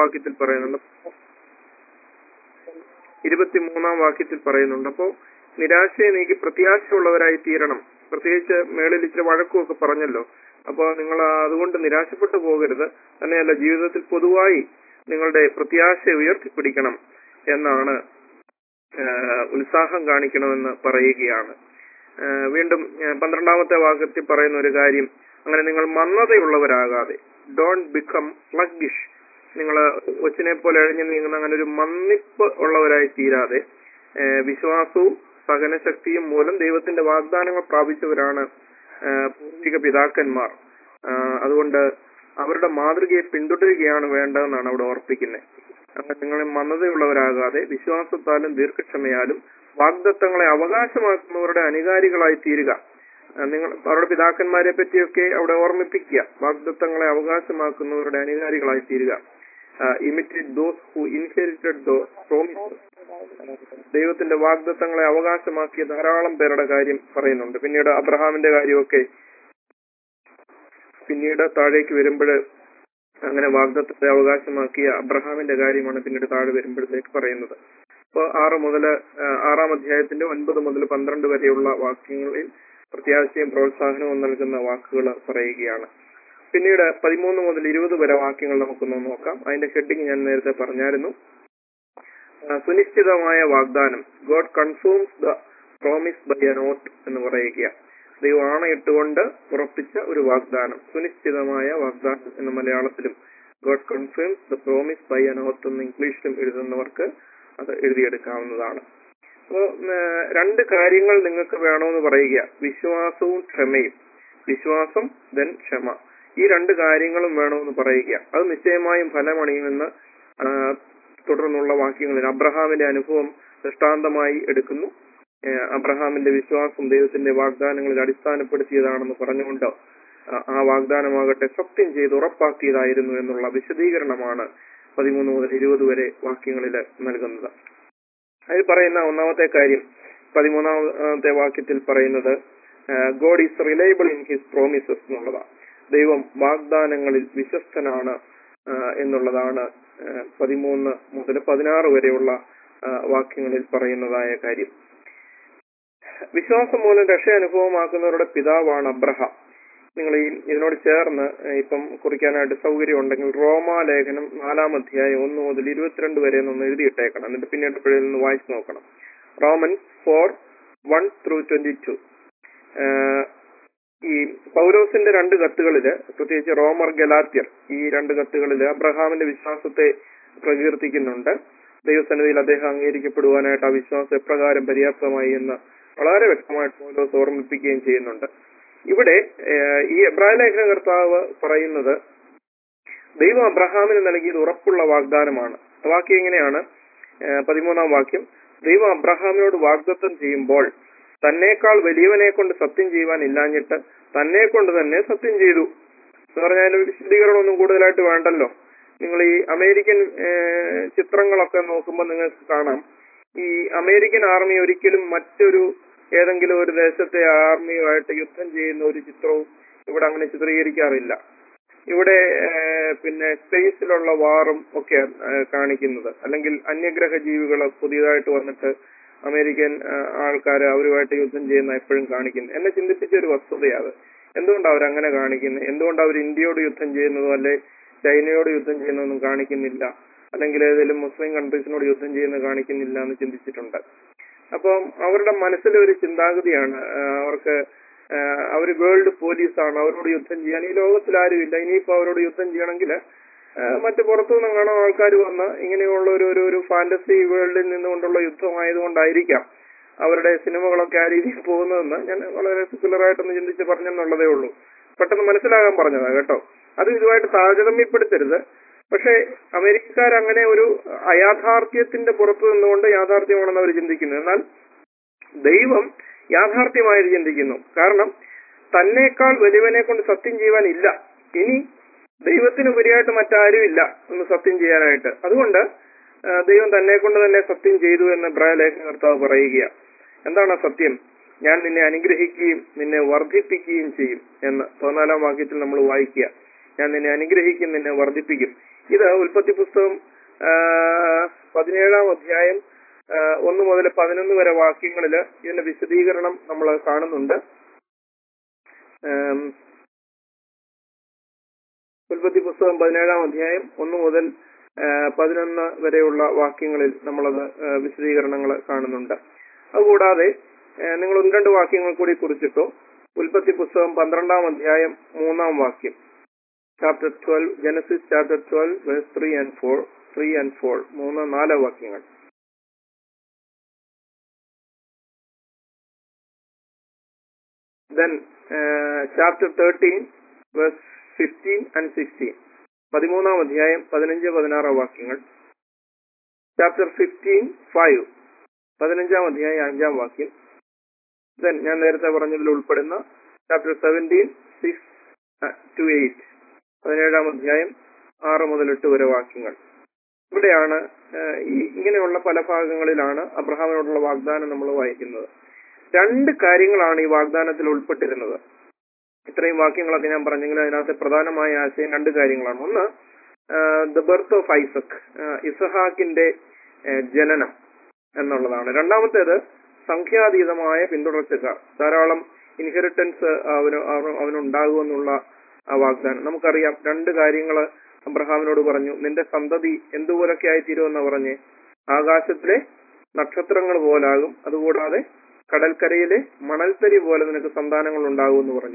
വാക്യത്തിൽ പറയുന്നുണ്ട് ഇരുപത്തിമൂന്നാം വാക്യത്തിൽ പറയുന്നുണ്ട് അപ്പോ നിരാശയെ നീക്കി പ്രത്യാശയുള്ളവരായി തീരണം പ്രത്യേകിച്ച് മേളിൽ ഇച്ചിരി വഴക്കുമൊക്കെ പറഞ്ഞല്ലോ അപ്പോൾ നിങ്ങൾ അതുകൊണ്ട് നിരാശപ്പെട്ടു പോകരുത് തന്നെയല്ല ജീവിതത്തിൽ പൊതുവായി നിങ്ങളുടെ പ്രത്യാശ ഉയർത്തിപ്പിടിക്കണം എന്നാണ് ആഹ് ഉത്സാഹം കാണിക്കണമെന്ന് പറയുകയാണ് ആഹ് വീണ്ടും ആഹ് പന്ത്രണ്ടാമത്തെ വാക്യത്തിൽ പറയുന്ന ഒരു കാര്യം അങ്ങനെ നിങ്ങൾ മന്ദതയുള്ളവരാകാതെ ഡോണ്ട് ബിക്കം സ്ലഗിഷ് നിങ്ങൾ കൊച്ചിനെ പോലെ എഴഞ്ഞു നീങ്ങുന്ന അങ്ങനെ ഒരു മന്നിപ്പ് ഉള്ളവരായി തീരാതെ ആഹ് വിശ്വാസവും സഹനശക്തിയും മൂലം ദൈവത്തിന്റെ വാഗ്ദാനങ്ങൾ പ്രാപിച്ചവരാണ് ആഹ് പൂർവിക പിതാക്കന്മാർ ആഹ് അതുകൊണ്ട് അവരുടെ മാതൃകയെ പിന്തുടരുകയാണ് വേണ്ടതെന്നാണ് അവിടെ ഓർപ്പിക്കുന്നത് അങ്ങനെ നിങ്ങൾ മന്ദതയുള്ളവരാകാതെ വിശ്വാസത്താലും ദീർഘക്ഷമയാലും വാഗ്ദത്തങ്ങളെ അവകാശമാക്കുന്നവരുടെ അനുകാരികളായി തീരുക ആ, നിങ്ങൾ അവരുടെ പിതാക്കന്മാരെ പറ്റിയൊക്കെ അവിടെ ഓർമ്മിപ്പിക്കുക വാഗ്ദത്തങ്ങളെ അവകാശമാക്കുന്നവരുടെ അനുകാരികളായി തീരുക imitate those who inherited the promise ദൈവത്തിന്റെ വാഗ്ദത്തങ്ങളെ അവകാശമാക്കിയ ധാരാളം പേരുടെ കാര്യം പറയുന്നുണ്ട് പിന്നീട് അബ്രഹാമിന്റെ കാര്യമൊക്കെ പിന്നീട് താഴേക്ക് വരുമ്പോൾ അങ്ങനെ വാഗ്ദത്തത്തെ അവകാശമാക്കിയ അബ്രഹാമിന്റെ കാര്യമാണ് പിന്നീട് താഴെ വരുമ്പോഴത്തേക്ക് പറയുന്നത് അപ്പോൾ ആറ് മുതൽ ആറാം അധ്യായത്തിന്റെ ഒൻപത് മുതൽ പന്ത്രണ്ട് വരെയുള്ള വാക്യങ്ങളിൽ പ്രത്യാശയും പ്രോത്സാഹനവും നൽകുന്ന വാക്കുകൾ പറയുകയാണ് പിന്നീട് പതിമൂന്ന് മുതൽ ഇരുപത് വരെ വാക്യങ്ങൾ നമുക്കൊന്ന് നോക്കാം അതിന്റെ ഹെഡിങ് ഞാൻ നേരത്തെ പറഞ്ഞായിരുന്നു ആ, സുനിശ്ചിതമായ വാഗ്ദാനം God confirms the promise by an oath എന്ന് പറയുക ദൈവം ആണയിട്ടുകൊണ്ട് ഉറപ്പിച്ച ഒരു വാഗ്ദാനം സുനിശ്ചിതമായ വാഗ്ദാനം എന്ന മലയാളത്തിലും God confirms the promise by an oath എന്ന് ഇംഗ്ലീഷിലും എഴുതുന്നവർക്ക് അത് എഴുതിയെടുക്കാവുന്നതാണ് അപ്പോൾ രണ്ട് കാര്യങ്ങൾ നിങ്ങൾക്ക് വേണമെന്ന് പറയുക വിശ്വാസവും ക്ഷമയും വിശ്വാസം ദെൻ ക്ഷമ ഈ രണ്ട് കാര്യങ്ങളും വേണമെന്ന് പറയുക അത് നിശ്ചയമായും ഫലമണിയുമെന്ന് ആ, തുടർന്നുള്ള വാക്യങ്ങളിൽ അബ്രഹാമിന്റെ അനുഭവം ദൃഷ്ടാന്തമായി എടുക്കുന്നു ഏഹ് അബ്രഹാമിന്റെ വിശ്വാസം ദൈവത്തിന്റെ വാഗ്ദാനങ്ങളിൽ അടിസ്ഥാനപ്പെടുത്തിയതാണെന്ന് പറഞ്ഞുകൊണ്ട് ആ- ആ വാഗ്ദാനമാകട്ടെ സത്യം ചെയ്ത് ഉറപ്പാക്കിയതായിരുന്നു എന്നുള്ള വിശദീകരണമാണ് പതിമൂന്ന് മുതൽ ഇരുപത് വരെ വാക്യങ്ങളിൽ നൽകുന്നത് അതിൽ പറയുന്ന ഒന്നാമത്തെ കാര്യം പതിമൂന്നാമത്തെ വാക്യത്തിൽ പറയുന്നത് God is reliable in his promises എന്നുള്ളതാണ് ദൈവം വാഗ്ദാനങ്ങളിൽ വിശ്വസ്തനാണ് ആ, എന്നുള്ളതാണ് ആ, പതിമൂന്ന് മുതൽ പതിനാറ് വരെയുള്ള ആ, വാക്യങ്ങളിൽ പറയുന്നതായ കാര്യം വിശ്വാസം മൂലം രക്ഷ അനുഭവമാക്കുന്നവരുടെ പിതാവാണ് അബ്രഹാം നിങ്ങൾ ഈ ഇതിനോട് ചേർന്ന് ഏഹ്, ഇപ്പം കുറിക്കാനായിട്ട് സൗകര്യം ഉണ്ടെങ്കിൽ റോമാലേഖനം നാലാം അധ്യായം ഒന്ന് മുതൽ ഇരുപത്തിരണ്ട് വരെ ഒന്ന് എഴുതിയിട്ടേക്കണം എന്നിട്ട് പിന്നീട് എപ്പോഴും ഒന്ന് വായിച്ചു നോക്കണം Roman four one through twenty two ഈ പൗലോസിന്റെ രണ്ട് കത്തുകളില് പ്രത്യേകിച്ച് റോമർ ഗലാത്യർ ഈ രണ്ട് കത്തുകളില് അബ്രഹാമിന്റെ വിശ്വാസത്തെ പ്രകീർത്തിക്കുന്നുണ്ട് ദൈവസന്നിധിയിൽ അദ്ദേഹം അംഗീകരിക്കപ്പെടുവാനായിട്ട് ആ വിശ്വാസം എപ്രകാരം പര്യാപ്തമായി എന്ന് വളരെ വ്യക്തമായിട്ട് പൗലോസ് ഓർമ്മിപ്പിക്കുകയും ചെയ്യുന്നുണ്ട് ഇവിടെ ഏഹ്, ഈ എബ്രാഹിം ലേഖന കർത്താവ് പറയുന്നത് ദൈവം അബ്രഹാമിന് നൽകിയത് ഉറപ്പുള്ള വാഗ്ദാനമാണ് വാക്യം എങ്ങനെയാണ് ഏഹ്, പതിമൂന്നാം വാക്യം ദൈവം അബ്രഹാമിനോട് വാഗ്ദത്തം ചെയ്യുമ്പോൾ തന്നേക്കാൾ വലിയവനെ കൊണ്ട് സത്യം ചെയ്യുവാൻ ഇല്ലാഞ്ഞിട്ട് തന്നെ കൊണ്ട് തന്നെ സത്യം ചെയ്തു എന്ന് പറഞ്ഞാൽ അതിന്റെ വിശദീകരണം ഒന്നും കൂടുതലായിട്ട് വേണ്ടല്ലോ നിങ്ങൾ ഈ അമേരിക്കൻ ഏഹ്, ചിത്രങ്ങളൊക്കെ നോക്കുമ്പോൾ നിങ്ങൾക്ക് കാണാം ഈ അമേരിക്കൻ ആർമി ഒരിക്കലും മറ്റൊരു ഏതെങ്കിലും ഒരു ദേശത്തെ ആർമിയുമായിട്ട് യുദ്ധം ചെയ്യുന്ന ഒരു ചിത്രവും ഇവിടെ അങ്ങനെ ചിത്രീകരിക്കാറില്ല ഇവിടെ ഏഹ്, പിന്നെ സ്പേസിലുള്ള വാറും ഒക്കെ കാണിക്കുന്നത് അല്ലെങ്കിൽ അന്യഗ്രഹ ജീവികൾ പുതിയതായിട്ട് വന്നിട്ട് അമേരിക്കൻ ആൾക്കാർ അവരുമായിട്ട് യുദ്ധം ചെയ്യുന്ന എപ്പോഴും കാണിക്കുന്നത് എന്നെ ചിന്തിപ്പിച്ച ഒരു വസ്തുതയാണ് എന്തുകൊണ്ടാണ് അവർ അങ്ങനെ കാണിക്കുന്നത് എന്തുകൊണ്ടാണ് അവർ ഇന്ത്യയോട് യുദ്ധം ചെയ്യുന്നതോ അല്ലെ ചൈനയോട് യുദ്ധം ചെയ്യുന്നതൊന്നും കാണിക്കുന്നില്ല അല്ലെങ്കിൽ ഏതെങ്കിലും മുസ്ലിം കൺട്രീസിനോട് യുദ്ധം ചെയ്യുന്നത് കാണിക്കുന്നില്ല എന്ന് ചിന്തിച്ചിട്ടുണ്ട് അപ്പം അവരുടെ മനസ്സിലെ ഒരു ചിന്താഗതിയാണ് ആ, അവർക്ക് അവർ വേൾഡ് പോലീസാണ് അവരോട് യുദ്ധം ചെയ്യാൻ ഈ ലോകത്തിൽ ആരുമില്ല ഇനിയിപ്പോ അവരോട് യുദ്ധം ചെയ്യണമെങ്കിൽ മറ്റു പുറത്തുനിന്ന് കാണാൻ ആൾക്കാർ വന്ന് ഇങ്ങനെയുള്ള ഒരു ഒരു ഒരു ഫാന്റസി വേൾഡിൽ നിന്നുകൊണ്ടുള്ള യുദ്ധമായതുകൊണ്ടായിരിക്കാം അവരുടെ സിനിമകളൊക്കെ ആ രീതിയിൽ പോകുന്നതെന്ന് ഞാൻ വളരെ സിക്കുലറായിട്ടൊന്ന് ചിന്തിച്ച് പറഞ്ഞെന്നുള്ളതേ ഉള്ളൂ പെട്ടെന്ന് മനസ്സിലാകാൻ പറഞ്ഞതാ കേട്ടോ അത് ഇതുമായിട്ട് താരതമ്യപ്പെടുത്തരുത് പക്ഷേ അമേരിക്കക്കാർ അങ്ങനെ ഒരു അയാഥാർത്ഥ്യത്തിന്റെ പുറത്തു നിന്നുകൊണ്ട് യാഥാർത്ഥ്യമാണെന്ന് അവർ ചിന്തിക്കുന്നു എന്നാൽ ദൈവം യാഥാർത്ഥ്യമായത് ചിന്തിക്കുന്നു കാരണം തന്നേക്കാൾ വലിയവനെ കൊണ്ട് സത്യം ചെയ്യുവാൻ ഇല്ല ഇനി ദൈവത്തിന് ഉപരിയായിട്ട് മറ്റാരും ഇല്ല എന്ന് സത്യം ചെയ്യാനായിട്ട് അതുകൊണ്ട് ആ, ദൈവം തന്നെ കൊണ്ട് തന്നെ സത്യം ചെയ്തു എന്ന് ലേഖന കർത്താവ് പറയുക എന്താണ് ആ സത്യം ഞാൻ നിന്നെ അനുഗ്രഹിക്കുകയും നിന്നെ വർദ്ധിപ്പിക്കുകയും ചെയ്യും എന്ന് പതിനാലാം വാക്യത്തിൽ നമ്മൾ വായിക്കുക ഞാൻ നിന്നെ അനുഗ്രഹിക്കും നിന്നെ വർദ്ധിപ്പിക്കും ഇത് ഉൽപ്പത്തി പുസ്തകം ആ, പതിനേഴാം അധ്യായം ആ, ഒന്ന് മുതൽ പതിനൊന്ന് വരെ വാക്യങ്ങളിൽ ഇതിന്റെ വിശദീകരണം നമ്മൾ കാണുന്നുണ്ട് ആം, ഉൽപ്പത്തി പുസ്തകം പതിനേഴാം അധ്യായം ഒന്ന് മുതൽ ആ, പതിനൊന്ന് വരെയുള്ള വാക്യങ്ങളിൽ നമ്മളത് ആ, വിശദീകരണങ്ങൾ കാണുന്നുണ്ട് അതുകൂടാതെ ആ, നിങ്ങൾ ഒന്ന് രണ്ട് വാക്യങ്ങൾ കൂടി കുറിച്ചിട്ടു ഉൽപ്പത്തി പുസ്തകം പന്ത്രണ്ടാം അധ്യായം മൂന്നാം വാക്യം chapter twelve Genesis chapter twelve verse three and four three and four മൂന്ന് നാല് വാക്യങ്ങൾ then chapter thirteen verse fifteen and sixteen പതിമൂന്നാം അധ്യായം പതിനഞ്ച് പതിനാറ് വാക്യങ്ങൾ ചാപ്റ്റർ ഫിഫ്റ്റീൻ ഫൈവ് പതിനഞ്ചാം അധ്യായം അഞ്ചാം വാക്യം ദെൻ ഞാൻ നേരത്തെ പറഞ്ഞതിൽ ഉൾപ്പെടുന്ന chapter seventeen six to eight പതിനേഴാം അധ്യായം ആറ് മുതൽ എട്ട് വരെ വാക്യങ്ങൾ ഇവിടെയാണ് ഏഹ്, ഈ ഇങ്ങനെയുള്ള പല ഭാഗങ്ങളിലാണ് അബ്രഹാമിനോടുള്ള വാഗ്ദാനം നമ്മൾ വായിക്കുന്നത് രണ്ട് കാര്യങ്ങളാണ് ഈ വാഗ്ദാനത്തിൽ ഉൾപ്പെട്ടിരുന്നത് ഇത്രയും വാക്യങ്ങളൊക്കെ ഞാൻ പറഞ്ഞെങ്കിൽ അതിനകത്ത് പ്രധാനമായ ആശയം രണ്ട് കാര്യങ്ങളാണ് ഒന്ന് ദ ബർത്ത് ഓഫ് ഐസക് ഇസഹാക്കിന്റെ ഏഹ്, ജനനം എന്നുള്ളതാണ് രണ്ടാമത്തേത് സംഖ്യാതീതമായ പിന്തുടർച്ചക്കാർ ധാരാളം ഇൻഹെറിറ്റൻസ് അവന് അവന് അവനുണ്ടാകുമെന്നുള്ള ആ വാഗ്ദാനം നമുക്കറിയാം രണ്ട് കാര്യങ്ങൾ അബ്രഹാമിനോട് പറഞ്ഞു നിന്റെ സന്തതി എന്തുപോലൊക്കെ ആയിത്തീരുമെന്ന് പറഞ്ഞ് ആകാശത്തിലെ നക്ഷത്രങ്ങൾ പോലാകും അതുകൂടാതെ കടൽക്കരയിലെ മണൽത്തരി പോലെ നിനക്ക് സന്താനങ്ങൾ ഉണ്ടാകുമെന്ന് പറഞ്ഞു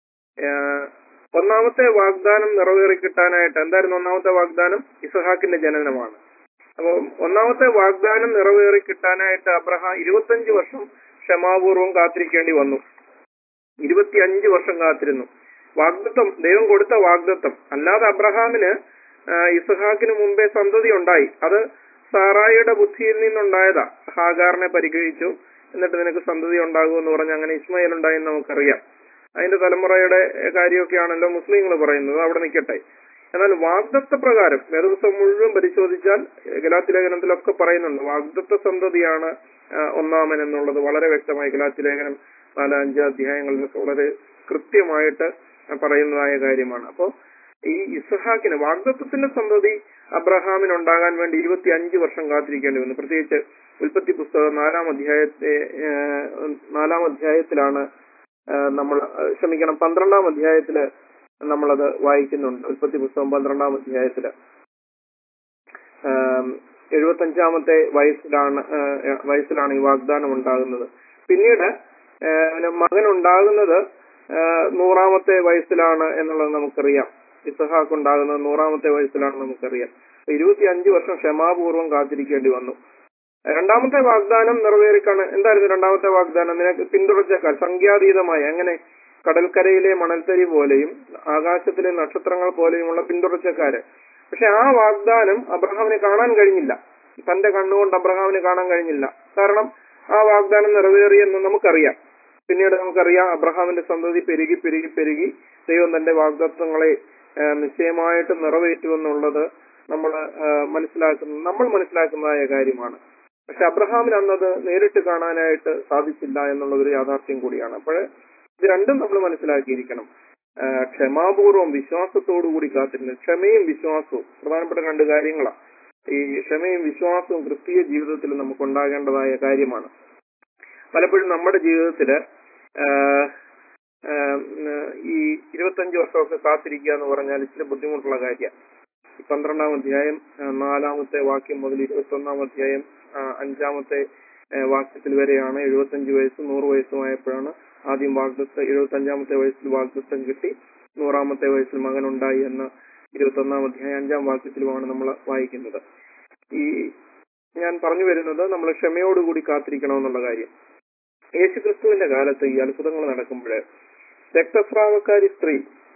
ഏഹ് ഒന്നാമത്തെ വാഗ്ദാനം നിറവേറി കിട്ടാനായിട്ട് എന്തായിരുന്നു ഒന്നാമത്തെ വാഗ്ദാനം ഇസഹാക്കിന്റെ ജനനമാണ് അപ്പോൾ ഒന്നാമത്തെ വാഗ്ദാനം നിറവേറി കിട്ടാനായിട്ട് അബ്രഹാം ഇരുപത്തഞ്ച് വർഷം ക്ഷമാപൂർവം കാത്തിരിക്കേണ്ടി വന്നു ഇരുപത്തിയഞ്ച് വർഷം കാത്തിരുന്നു വാഗ്ദത്വം ദൈവം കൊടുത്ത വാഗ്ദത്വം അല്ലാതെ അബ്രഹാമിന് ആ, ഇസ്ഹാക്കിന് മുമ്പേ സന്തതി ഉണ്ടായി അത് സാറായിയുടെ ബുദ്ധിയിൽ നിന്നുണ്ടായതാ ഹാഗാറിനെ പരിഗ്രഹിച്ചു എന്നിട്ട് നിനക്ക് സന്തതി ഉണ്ടാകുമെന്ന് പറഞ്ഞ് അങ്ങനെ ഇസ്മായിൽ ഉണ്ടായെന്ന് നമുക്കറിയാം അതിന്റെ തലമുറയുടെ കാര്യമൊക്കെയാണല്ലോ മുസ്ലിങ്ങൾ പറയുന്നത് അവിടെ നിൽക്കട്ടെ എന്നാൽ വാഗ്ദത്ത പ്രകാരം വേദപുസ്തകം മുഴുവൻ പരിശോധിച്ചാൽ ഗലാത്തി ലേഖനത്തിലൊക്കെ പറയുന്നുണ്ട് വാഗ്ദത്ത സന്തതിയാണ് ആ, ഒന്നാമൻ എന്നുള്ളത് വളരെ വ്യക്തമായി ഗലാത്തി ലേഖനം നാല് അഞ്ച് അധ്യായങ്ങളിലൊക്കെ വളരെ കൃത്യമായിട്ട് പറയുന്നതായ കാര്യമാണ് അപ്പോൾ ഈ ഇസ്ഹാക്കിന് വാഗ്ദത്വത്തിന്റെ സന്തതി അബ്രഹാമിന് ഉണ്ടാകാൻ വേണ്ടി ഇരുപത്തി അഞ്ച് വർഷം കാത്തിരിക്കേണ്ടി വന്നു പ്രത്യേകിച്ച് ഉൽപ്പത്തി പുസ്തകം നാലാം അധ്യായത്തെ ഏഹ്, നാലാം അധ്യായത്തിലാണ് ഏഹ്, നമ്മൾ ഏഹ്, ക്ഷമിക്കണം പന്ത്രണ്ടാം അധ്യായത്തില് നമ്മളത് വായിക്കുന്നുണ്ട് ഉൽപ്പത്തി പുസ്തകം പന്ത്രണ്ടാം അധ്യായത്തില് ഏഹ്, എഴുപത്തഞ്ചാമത്തെ വയസ്സിലാണ് ഏഹ്, വയസ്സിലാണ് ഈ വാഗ്ദാനം ഉണ്ടാകുന്നത് പിന്നീട് ഏഹ്, മകൻ ഉണ്ടാകുന്നത് ഏഹ്, നൂറാമത്തെ വയസ്സിലാണ് എന്നുള്ളത് നമുക്കറിയാം ഇസഹാക്ക് ഉണ്ടാകുന്നത് നൂറാമത്തെ വയസ്സിലാണ് നമുക്കറിയാം ഇരുപത്തി അഞ്ച് വർഷം ക്ഷമാപൂർവം കാത്തിരിക്കേണ്ടി വന്നു രണ്ടാമത്തെ വാഗ്ദാനം നിറവേറിക്കാണ് എന്തായിരുന്നു രണ്ടാമത്തെ വാഗ്ദാനം നിനക്ക് പിന്തുടർച്ചക്കാർ സംഖ്യാതീതമായ എങ്ങനെ കടൽക്കരയിലെ മണൽത്തരി പോലെയും ആകാശത്തിലെ നക്ഷത്രങ്ങൾ പോലെയുമുള്ള പിന്തുടർച്ചക്കാര് പക്ഷെ ആ വാഗ്ദാനം അബ്രഹാമിനെ കാണാൻ കഴിഞ്ഞില്ല തന്റെ കണ്ണുകൊണ്ട് അബ്രഹാമിന് കാണാൻ കഴിഞ്ഞില്ല കാരണം ആ വാഗ്ദാനം നിറവേറിയെന്ന് നമുക്കറിയാം പിന്നീട് നമുക്കറിയാം അബ്രഹാമിന്റെ സന്തതി പെരുകി പെരുകി പെരുകി ദൈവം തന്റെ വാഗ്ദത്വങ്ങളെ ആ, നിശ്ചയമായിട്ട് നിറവേറ്റുമെന്നുള്ളത് നമ്മൾ മനസ്സിലാക്കുന്ന നമ്മൾ മനസ്സിലാക്കുന്നതായ കാര്യമാണ് പക്ഷെ അബ്രഹാമിന് അന്നത് നേരിട്ട് കാണാനായിട്ട് സാധിച്ചില്ല എന്നുള്ളത് ഒരു യാഥാർത്ഥ്യം കൂടിയാണ് അപ്പോൾ ഇത് രണ്ടും നമ്മൾ മനസ്സിലാക്കിയിരിക്കണം ആ, ക്ഷമാപൂർവം വിശ്വാസത്തോടു കൂടി കാത്തിരുന്നു ക്ഷമയും വിശ്വാസവും പ്രധാനപ്പെട്ട രണ്ട് കാര്യങ്ങളാണ് ഈ ക്ഷമയും വിശ്വാസവും ക്രിസ്തീയ ജീവിതത്തിൽ നമുക്ക് ഉണ്ടാകേണ്ടതായ കാര്യമാണ് പലപ്പോഴും നമ്മുടെ ജീവിതത്തില് ആ, ആ, ഈ ഇരുപത്തഞ്ച് വർഷമൊക്കെ കാത്തിരിക്കുക എന്ന് പറഞ്ഞാൽ ഇച്ചിരി ബുദ്ധിമുട്ടുള്ള കാര്യമാണ് ഈ പന്ത്രണ്ടാം അധ്യായം ആ, നാലാമത്തെ വാക്യം മുതൽ ഇരുപത്തി ഒന്നാം അധ്യായം ആ, അഞ്ചാമത്തെ ആ, വാക്യത്തിൽ വരെയാണ് എഴുപത്തഞ്ച് വയസ്സും നൂറ് വയസ്സുമായപ്പോഴാണ് ആദ്യം വാഗ്ദത്ത് എഴുപത്തി അഞ്ചാമത്തെ വയസ്സിൽ വാഗ്ദത്തം കിട്ടി നൂറാമത്തെ വയസ്സിൽ മകനുണ്ടായി എന്ന് ഇരുപത്തി ഒന്നാം അധ്യായം അഞ്ചാം വാക്യത്തിലുമാണ് നമ്മൾ വായിക്കുന്നത് ഈ ഞാൻ പറഞ്ഞു വരുന്നത് നമ്മൾ ക്ഷമയോടുകൂടി കാത്തിരിക്കണമെന്നുള്ള കാര്യം യേശുക്രിസ്തുവിന്റെ കാലത്ത് ഈ അത്ഭുതങ്ങൾ നടക്കുമ്പോൾ രക്തസ്രാവക്കാരി സ്ത്രീ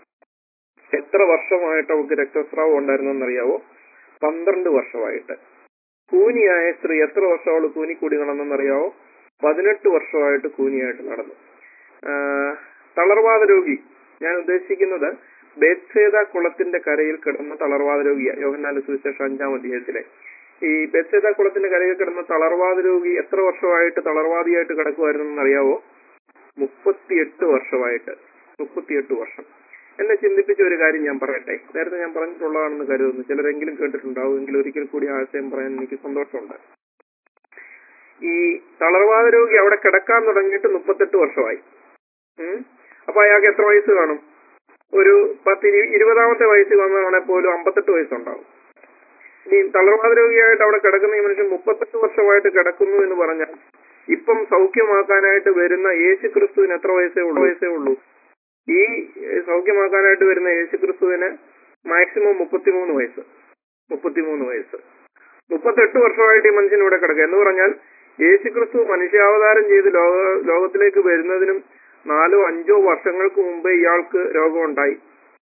എത്ര വർഷമായിട്ട് അവൾക്ക് രക്തസ്രാവം ഉണ്ടായിരുന്നെന്നറിയാവോ പന്ത്രണ്ട് വർഷമായിട്ട് കൂനിയായ സ്ത്രീ എത്ര വർഷം അവൾ കൂനിക്കൂടി നടന്നെന്നറിയാവോ പതിനെട്ട് വർഷമായിട്ട് കൂനിയായിട്ട് നടന്നു ആ, തളർവാദ രോഗി ഞാൻ ഉദ്ദേശിക്കുന്നത് ബേത്സേദ കുളത്തിന്റെ കരയിൽ കിടന്ന തളർവാദ രോഗിയ യോഹന്നാന്റെ സുവിശേഷം അഞ്ചാം അധ്യായത്തിലെ ഈ ബേത്സേദ കുളത്തിന്റെ കരയിൽ കിടന്ന തളർവാദ രോഗി എത്ര വർഷമായിട്ട് തളർവാദിയായിട്ട് കിടക്കുമായിരുന്നു അറിയാവോ മുപ്പത്തിയെട്ട് വർഷമായിട്ട് മുപ്പത്തിയെട്ട് വർഷം എന്നെ ചിന്തിപ്പിച്ച ഒരു കാര്യം ഞാൻ പറയട്ടെ നേരത്തെ ഞാൻ പറഞ്ഞിട്ടുള്ളതാണെന്ന് കരുതുന്നു ചിലരെങ്കിലും കേട്ടിട്ടുണ്ടാവും എങ്കിലും ഒരിക്കൽ കൂടി ആ ആശയം പറയാൻ എനിക്ക് സന്തോഷമുണ്ട് ഈ തളർവാദ രോഗി അവിടെ കിടക്കാൻ തുടങ്ങിയിട്ട് മുപ്പത്തെട്ട് വർഷമായി ഉം. അപ്പൊ അയാൾക്ക് എത്ര വയസ്സ് കാണും ഒരു പത്ത് ഇരു- ഇരുപതാമത്തെ വയസ്സ് വന്നതാണെങ്കിൽ പോലും അമ്പത്തെട്ട് വയസ്സുണ്ടാവും ഇനി തളർവാദ രോഗിയായിട്ട് അവിടെ കിടക്കുന്ന ഈ മനുഷ്യൻ മുപ്പത്തെട്ട് വർഷമായിട്ട് കിടക്കുന്നു എന്ന് പറഞ്ഞാൽ ഇപ്പം സൗഖ്യമാക്കാനായിട്ട് വരുന്ന യേശു ക്രിസ്തുവിന് എത്ര വയസ്സേ ഉള്ളൂ വയസ്സേ ഉള്ളൂ ഈ ഏഹ്, സൗഖ്യമാക്കാനായിട്ട് വരുന്ന യേശു ക്രിസ്തുവിന് മാക്സിമം മുപ്പത്തിമൂന്ന് വയസ്സ് മുപ്പത്തിമൂന്ന് വയസ്സ് മുപ്പത്തെട്ട് വർഷമായിട്ട് ഈ മനുഷ്യൻ ഇവിടെ കിടക്കുക എന്ന് പറഞ്ഞാൽ യേശു ക്രിസ്തു മനുഷ്യാവതാരം ചെയ്ത് ലോക ലോകത്തിലേക്ക് വരുന്നതിനും നാലോ അഞ്ചോ വർഷങ്ങൾക്ക് മുമ്പേ ഇയാൾക്ക് രോഗമുണ്ടായി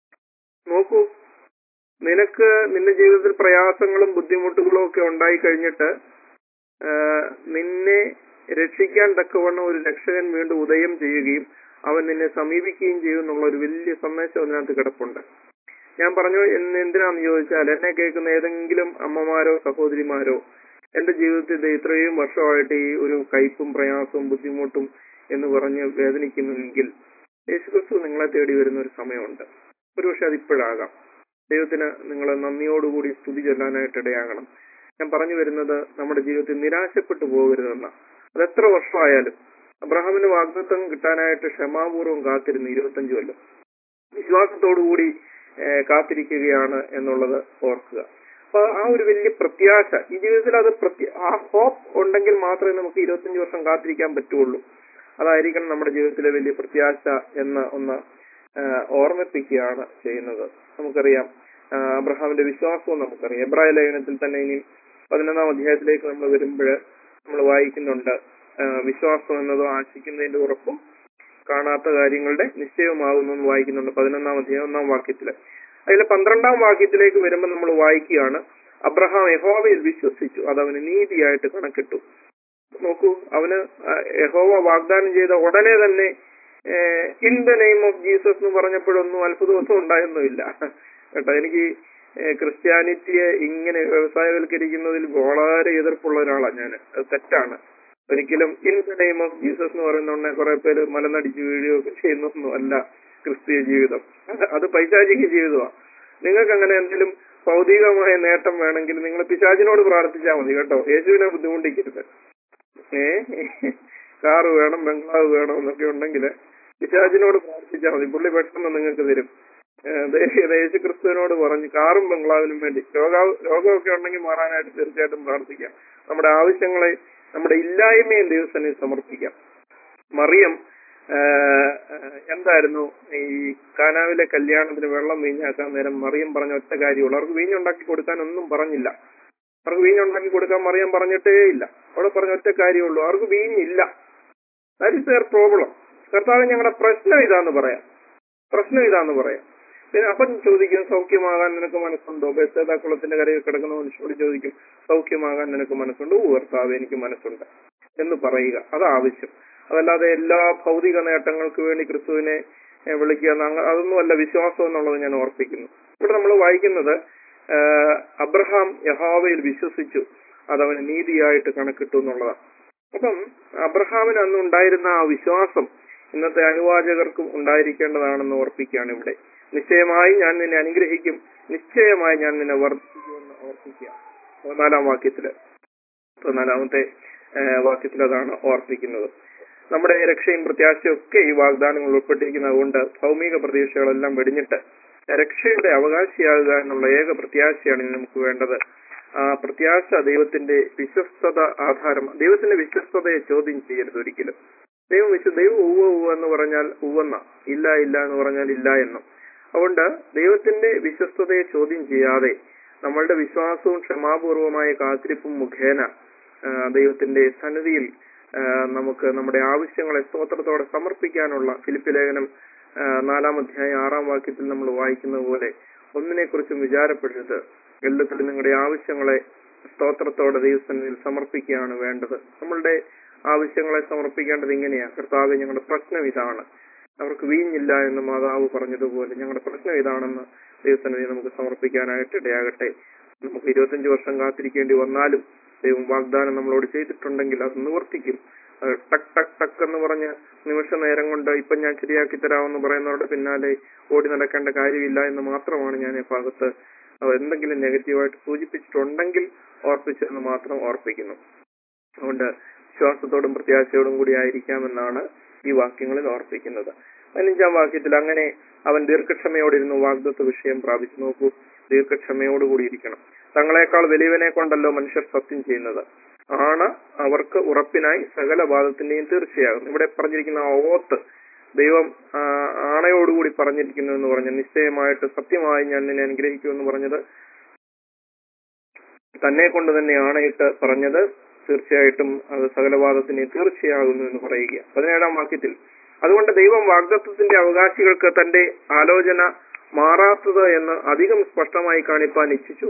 നോക്കൂ നിനക്ക് നിന്റെ ജീവിതത്തിൽ പ്രയാസങ്ങളും ബുദ്ധിമുട്ടുകളും ഒക്കെ ഉണ്ടായി കഴിഞ്ഞിട്ട് ആ, നിന്നെ രക്ഷിക്കാൻ തക്കവണ്ണം ഒരു രക്ഷകൻ വീണ്ടും ഉദയം ചെയ്യുകയും അവൻ നിന്നെ സമീപിക്കുകയും ചെയ്യും എന്നുള്ള ഒരു വലിയ സന്ദേശം അതിനകത്ത് കിടപ്പുണ്ട് ഞാൻ പറഞ്ഞു എന്ന് എന്തിനാന്ന് ചോദിച്ചാൽ എന്നെ കേൾക്കുന്ന ഏതെങ്കിലും അമ്മമാരോ സഹോദരിമാരോ എന്റെ ജീവിതത്തിൽ ദേ ഇത്രയും വർഷമായിട്ട് ഈ ഒരു കയ്പും പ്രയാസവും ബുദ്ധിമുട്ടും എന്ന് പറഞ്ഞ് വേദനിക്കുന്നുവെങ്കിൽ യേശുക്രിസ്തു നിങ്ങളെ തേടി വരുന്ന ഒരു സമയമുണ്ട് ഒരുപക്ഷെ അതിപ്പോഴാകാം ദൈവത്തിന് നിങ്ങൾ നന്ദിയോടുകൂടി സ്തുതി ചൊല്ലാനായിട്ട് ഇടയാകണം ഞാൻ പറഞ്ഞു വരുന്നത് നമ്മുടെ ജീവിതത്തിൽ നിരാശപ്പെട്ടു പോകരുതെന്ന അത് എത്ര വർഷമായാലും അബ്രഹാമിന് വാഗ്ദത്വം കിട്ടാനായിട്ട് ക്ഷമാപൂർവ്വം കാത്തിരുന്നു ഇരുപത്തഞ്ചു കൊല്ലം വിശ്വാസത്തോടുകൂടി ഏഹ്, കാത്തിരിക്കുകയാണ് എന്നുള്ളത് ഓർക്കുക അപ്പൊ ആ ഒരു വലിയ പ്രത്യാശ ഈ ജീവിതത്തിൽ അത് പ്രത്യ- ആ ഹോപ്പ് ഉണ്ടെങ്കിൽ മാത്രമേ നമുക്ക് ഇരുപത്തഞ്ച് വർഷം കാത്തിരിക്കാൻ പറ്റുള്ളൂ അതായിരിക്കണം നമ്മുടെ ജീവിതത്തിലെ വലിയ പ്രത്യാശ എന്ന് ഒന്ന് ഏഹ്, ഓർമ്മിപ്പിക്കുകയാണ് ചെയ്യുന്നത് നമുക്കറിയാം ആഹ്, അബ്രഹാമിന്റെ വിശ്വാസവും നമുക്കറിയാം എബ്രായ ലേഖനത്തിൽ തന്നെ ഇനി പതിനൊന്നാം അധ്യായത്തിലേക്ക് നമ്മൾ വരുമ്പോൾ നമ്മൾ വായിക്കുന്നുണ്ട് ആഹ്, വിശ്വാസം എന്നതോ ആശിക്കുന്നതിന്റെ ഉറപ്പും കാണാത്ത കാര്യങ്ങളുടെ നിശ്ചയമാകുന്നു എന്ന് വായിക്കുന്നുണ്ട് പതിനൊന്നാം അധ്യായം ഒന്നാം വാക്യത്തില് അതിൽ പന്ത്രണ്ടാം വാക്യത്തിലേക്ക് വരുമ്പോൾ നമ്മൾ വായിക്കുകയാണ് അബ്രഹാം യഹോവയിൽ വിശ്വസിച്ചു അത് അവന് നീതിയായിട്ട് കണക്കിട്ടു നോക്കൂ അവന് ആ, യഹോവ വാഗ്ദാനം ചെയ്ത ഉടനെ തന്നെ in the name of Jesus എന്ന് പറഞ്ഞപ്പോഴൊന്നും അത്ഭുതമൊന്നും ഉണ്ടായൊന്നുമില്ല കേട്ടോ എനിക്ക് ഏഹ്, ക്രിസ്ത്യാനിറ്റിയെ ഇങ്ങനെ വ്യവസായവൽക്കരിക്കുന്നതിൽ വളരെ എതിർപ്പുള്ള ഒരാളാണ് ഞാൻ അത് തെറ്റാണ് ഒരിക്കലും in the name of Jesus എന്ന് പറയുന്നോണ്ട് കുറെ പേര് മലനടിച്ച് വീഴുകയൊക്കെ ചെയ്യുന്നൊന്നും അല്ല ക്രിസ്തീയ ജീവിതം അത് അത് പൈശാചിക ജീവിതമാണ് നിങ്ങൾക്ക് അങ്ങനെ എന്തെങ്കിലും ഭൗതികമായ നേട്ടം വേണമെങ്കിൽ നിങ്ങൾ പിശാചിനോട് പ്രാർത്ഥിച്ചാൽ മതി കേട്ടോ യേശുവിനെ ബുദ്ധിമുട്ടിക്കരുത് ഏ കാറ് വേണം ബംഗ്ലാവ് വേണം എന്നൊക്കെ ഉണ്ടെങ്കിൽ പിശാചിനോട് പ്രാർത്ഥിച്ചാൽ മതി പുള്ളി പെട്ടെന്ന് നിങ്ങൾക്ക് തരും ഏഹ് ദേ- ദേ യേശു ക്രിസ്തുവിനോട് പറഞ്ഞു കാറും ബംഗ്ലാവിനും വേണ്ടി രോഗ രോഗമൊക്കെ ഉണ്ടെങ്കിൽ മാറാനായിട്ട് തീർച്ചയായിട്ടും പ്രാർത്ഥിക്കാം നമ്മുടെ ആവശ്യങ്ങളെ നമ്മുടെ ഇല്ലായ്മയും ദൈവസനെ സമർപ്പിക്കാം മറിയം ആഹ്, ആഹ്, എന്തായിരുന്നു ഈ കാനാവിലെ കല്യാണത്തിന് വെള്ളം വീഞ്ഞാക്കാൻ നേരം മറിയം പറഞ്ഞ ഒറ്റ കാര്യമുള്ളൂ അവർക്ക് വീഞ്ഞുണ്ടാക്കി കൊടുക്കാൻ ഒന്നും പറഞ്ഞില്ല അവർക്ക് വീഞ്ഞുണ്ടാക്കി കൊടുക്കാൻ മറിയം പറഞ്ഞിട്ടേ ഇല്ല അവിടെ പറഞ്ഞ ഒറ്റ കാര്യമുള്ളൂ അവർക്ക് വീഞ്ഞില്ല ദാറ്റ് ഇസ് ദർ പ്രോബ്ലം കർത്താവ് ഞങ്ങളുടെ പ്രശ്നം ഇതാന്ന് പറയാം പ്രശ്നം ഇതാന്ന് പറയാം പിന്നെ അപ്പം ചോദിക്കും സൗഖ്യമാകാൻ നിനക്ക് മനസ്സുണ്ടോ ബേസേതാ കുളത്തിന്റെ കരയിൽ കിടക്കുന്ന മനുഷ്യരോട് ചോദിക്കും സൗഖ്യമാകാൻ നിനക്ക് മനസ്സുണ്ടോ ഓ കർത്താവ് എനിക്ക് മനസ്സുണ്ട് എന്ന് പറയുക അത് ആവശ്യം അതല്ലാതെ എല്ലാ ഭൗതിക നേട്ടങ്ങൾക്ക് വേണ്ടി ക്രിസ്തുവിനെ ഏഹ്, വിളിക്കുക എന്ന് അങ്ങ- അതൊന്നുമല്ല വിശ്വാസം എന്നുള്ളത് ഞാൻ ഓർപ്പിക്കുന്നു ഇവിടെ നമ്മൾ വായിക്കുന്നത് ആഹ്, അബ്രഹാം യഹാവയിൽ വിശ്വസിച്ചു അതവന് നീതിയായിട്ട് കണക്കിട്ടു എന്നുള്ളതാണ് അപ്പം അബ്രഹാമിന് അന്ന് ഉണ്ടായിരുന്ന ആ വിശ്വാസം ഇന്നത്തെ അനുവാചകർക്കും ഉണ്ടായിരിക്കേണ്ടതാണെന്ന് ഓർപ്പിക്കുകയാണ് ഇവിടെ നിശ്ചയമായി ഞാൻ നിന്നെ അനുഗ്രഹിക്കും നിശ്ചയമായി ഞാൻ നിന്നെ വർദ്ധിക്കുമെന്ന് ഓർപ്പിക്കുക പതിനാലാം വാക്യത്തില് പതിനാലാമത്തെ ഏഹ്, വാക്യത്തിൽ അതാണ് ഓർപ്പിക്കുന്നത് നമ്മുടെ രക്ഷയും പ്രത്യാശയും ഒക്കെ ഈ വാഗ്ദാനങ്ങൾ ഉൾപ്പെട്ടിരിക്കുന്നത് കൊണ്ട് ഭൗമിക പ്രതീക്ഷകളെല്ലാം വെടിഞ്ഞിട്ട് രക്ഷയുടെ അവകാശിയാകുക എന്നുള്ള ഏക പ്രത്യാശയാണ് ഇനി നമുക്ക് വേണ്ടത് ആ പ്രത്യാശ ദൈവത്തിന്റെ വിശ്വസ്തത ആധാരം ദൈവത്തിന്റെ വിശ്വസ്തതയെ ചോദ്യം ചെയ്യരുത് ഒരിക്കലും ദൈവം വിശ്വ ദൈവം ഉവ്വ ഉവ്വ എന്ന് പറഞ്ഞാൽ ഉവ്വെന്ന ഇല്ല ഇല്ല എന്ന് പറഞ്ഞാൽ ഇല്ല എന്നും അതുകൊണ്ട് ദൈവത്തിന്റെ വിശ്വസ്തതയെ ചോദ്യം ചെയ്യാതെ നമ്മളുടെ വിശ്വാസവും ക്ഷമാപൂർവമായ കാത്തിരിപ്പും മുഖേന ആ, ദൈവത്തിന്റെ സന്നിധിയിൽ ആ, നമുക്ക് നമ്മുടെ ആവശ്യങ്ങളെ സ്തോത്രത്തോടെ സമർപ്പിക്കാനുള്ള ഫിലിപ്പ് ലേഖനം ആ, നാലാം അധ്യായം ആറാം വാക്യത്തിൽ നമ്മൾ വായിക്കുന്ന പോലെ ഒന്നിനെക്കുറിച്ചും വിചാരപ്പെടരുത് എല്ലാത്തിലും നിങ്ങളുടെ ആവശ്യങ്ങളെ സ്തോത്രത്തോടെ ദൈവസന്നിധിയിൽ സമർപ്പിക്കുകയാണ് വേണ്ടത് നമ്മളുടെ ആവശ്യങ്ങളെ സമർപ്പിക്കേണ്ടത് ഇങ്ങനെയാ കർത്താവ് ഞങ്ങളുടെ പ്രശ്നം ഇതാണ് അവർക്ക് വീഞ്ഞില്ല എന്ന് മാതാവ് പറഞ്ഞതുപോലെ ഞങ്ങളുടെ പ്രശ്നം ഇതാണെന്ന് ദൈവസന്നിധി നമുക്ക് സമർപ്പിക്കാനായിട്ട് ഇടയാകട്ടെ നമുക്ക് ഇരുപത്തഞ്ച് വർഷം കാത്തിരിക്കേണ്ടി വന്നാലും ദൈവം വാഗ്ദാനം നമ്മളോട് ചെയ്തിട്ടുണ്ടെങ്കിൽ അത് നിവർത്തിക്കും അത് ടക്ക് ടക്ക് ടക്ക് എന്ന് പറഞ്ഞ് നിമിഷ നേരം കൊണ്ട് ഇപ്പം ഞാൻ ശരിയാക്കി തരാമെന്ന് പറയുന്നവരുടെ പിന്നാലെ ഓടി നടക്കേണ്ട കാര്യമില്ല എന്ന് മാത്രമാണ് ഞാൻ ഈ ഭാഗത്ത് അത് എന്തെങ്കിലും നെഗറ്റീവായിട്ട് സൂചിപ്പിച്ചിട്ടുണ്ടെങ്കിൽ ഓർപ്പിച്ചെന്ന് മാത്രം ഓർപ്പിക്കുന്നു അതുകൊണ്ട് വിശ്വാസത്തോടും പ്രത്യാശയോടും കൂടി ആയിരിക്കാമെന്നാണ് ഈ വാക്യങ്ങളിൽ ഓർപ്പിക്കുന്നത് പതിനഞ്ചാം വാക്യത്തിൽ അങ്ങനെ അവൻ ദീർഘക്ഷമയോടിരുന്നു വാഗ്ദത്വ വിഷയം പ്രാപിച്ചു നോക്കൂ ദീർഘക്ഷമയോടുകൂടി ഇരിക്കണം തങ്ങളെക്കാൾ വലിയവനെ കൊണ്ടല്ലോ മനുഷ്യർ സത്യം ചെയ്യുന്നത് ആണ് അവർക്ക് ഉറപ്പിനായി സകല വാദത്തിന്റെയും തീർച്ചയാകും ഇവിടെ പറഞ്ഞിരിക്കുന്ന ആ ഓത്ത് ദൈവം ആ, ആണയോടുകൂടി പറഞ്ഞിരിക്കുന്നു എന്ന് പറഞ്ഞ നിശ്ചയമായിട്ട് സത്യമായി ഞാൻ നിന്നെ അനുഗ്രഹിക്കുമെന്ന് പറഞ്ഞത് തന്നെ കൊണ്ട് തന്നെ ആണയിട്ട് പറഞ്ഞത് തീർച്ചയായിട്ടും അത് സകലവാദത്തിന് തീർച്ചയാകുന്നു എന്ന് പറയുക പതിനേഴാം വാക്യത്തിൽ അതുകൊണ്ട് ദൈവം വാഗ്ദത്വത്തിന്റെ അവകാശികൾക്ക് തന്റെ ആലോചന മാറാത്തത് എന്ന് അധികം സ്പഷ്ടമായി കാണിപ്പാൻ ഇച്ഛിച്ചു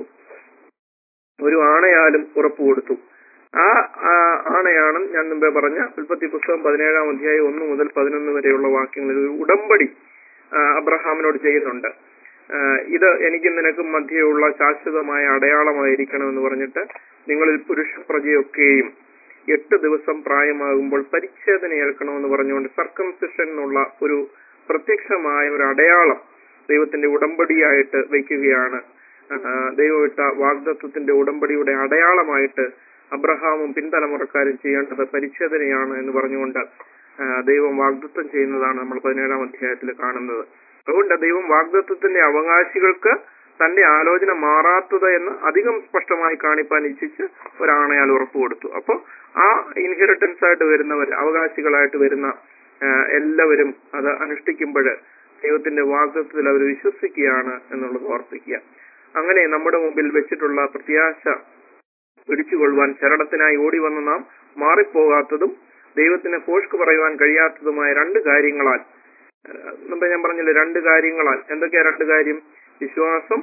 ഒരു ആണയാലും ഉറപ്പ് കൊടുത്തു ആ ആ, ആണയാണ് ഞാൻ മുമ്പേ പറഞ്ഞ ഉൽപ്പത്തി പുസ്തകം പതിനേഴാം അധ്യായം ഒന്ന് മുതൽ പതിനൊന്ന് വരെയുള്ള വാക്യങ്ങളിൽ ഒരു ഉടമ്പടി ആ, അബ്രഹാമിനോട് ചെയ്യുന്നുണ്ട് ആ, ഇത് എനിക്കും നിനക്കും മധ്യയുള്ള ശാശ്വതമായ അടയാളമായിരിക്കണം എന്ന് പറഞ്ഞിട്ട് നിങ്ങളിൽ പുരുഷ പ്രജയൊക്കെയും എട്ട് ദിവസം പ്രായമാകുമ്പോൾ പരിച്ഛേദന ഏൽക്കണമെന്ന് പറഞ്ഞുകൊണ്ട് സർക്കംസിഷൻ എന്നുള്ള ഒരു പ്രത്യക്ഷമായ ഒരു അടയാളം ദൈവത്തിന്റെ ഉടമ്പടിയായിട്ട് വയ്ക്കുകയാണ് ആ, ദൈവമിട്ട വാഗ്ദത്വത്തിന്റെ ഉടമ്പടിയുടെ അടയാളമായിട്ട് അബ്രഹാമും പിൻതലമുറക്കാരും ചെയ്യേണ്ടത് പരിച്ഛേദനയാണ് എന്ന് പറഞ്ഞുകൊണ്ട് ആ, ദൈവം വാഗ്ദത്വം ചെയ്യുന്നതാണ് നമ്മൾ പതിനേഴാം അധ്യായത്തിൽ കാണുന്നത് അതുകൊണ്ട് ദൈവം വാഗ്ദത്വത്തിന്റെ അവകാശികൾക്ക് തന്റെ ആലോചന മാറാത്തത് എന്ന് അധികം സ്പഷ്ടമായി കാണിപ്പാൻ ഇച്ഛിച്ച് ഒരാണയാൽ ഉറപ്പ് കൊടുത്തു അപ്പോൾ ആ ഇൻഹെറിറ്റൻസ് ആയിട്ട് വരുന്നവർ അവകാശികളായിട്ട് വരുന്ന ആ, എല്ലാവരും അത് അനുഷ്ഠിക്കുമ്പോൾ ദൈവത്തിന്റെ വാഗ്ദത്വത്തിൽ അവർ വിശ്വസിക്കുകയാണ് എന്നുള്ളത് ഓർപ്പിക്കുക അങ്ങനെ നമ്മുടെ മുമ്പിൽ വെച്ചിട്ടുള്ള പ്രത്യാശ പിടിച്ചുകൊള്ളുവാൻ ശരണത്തിനായി ഓടി വന്ന നാം മാറിപ്പോകാത്തതും ദൈവത്തിന് ഫോഷ്ക്ക് പറയുവാൻ കഴിയാത്തതുമായ രണ്ട് കാര്യങ്ങളാൽ ഏഹ് മുമ്പ് ഞാൻ പറഞ്ഞില്ലേ രണ്ട് കാര്യങ്ങളാൽ എന്തൊക്കെയാ രണ്ട് കാര്യം വിശ്വാസം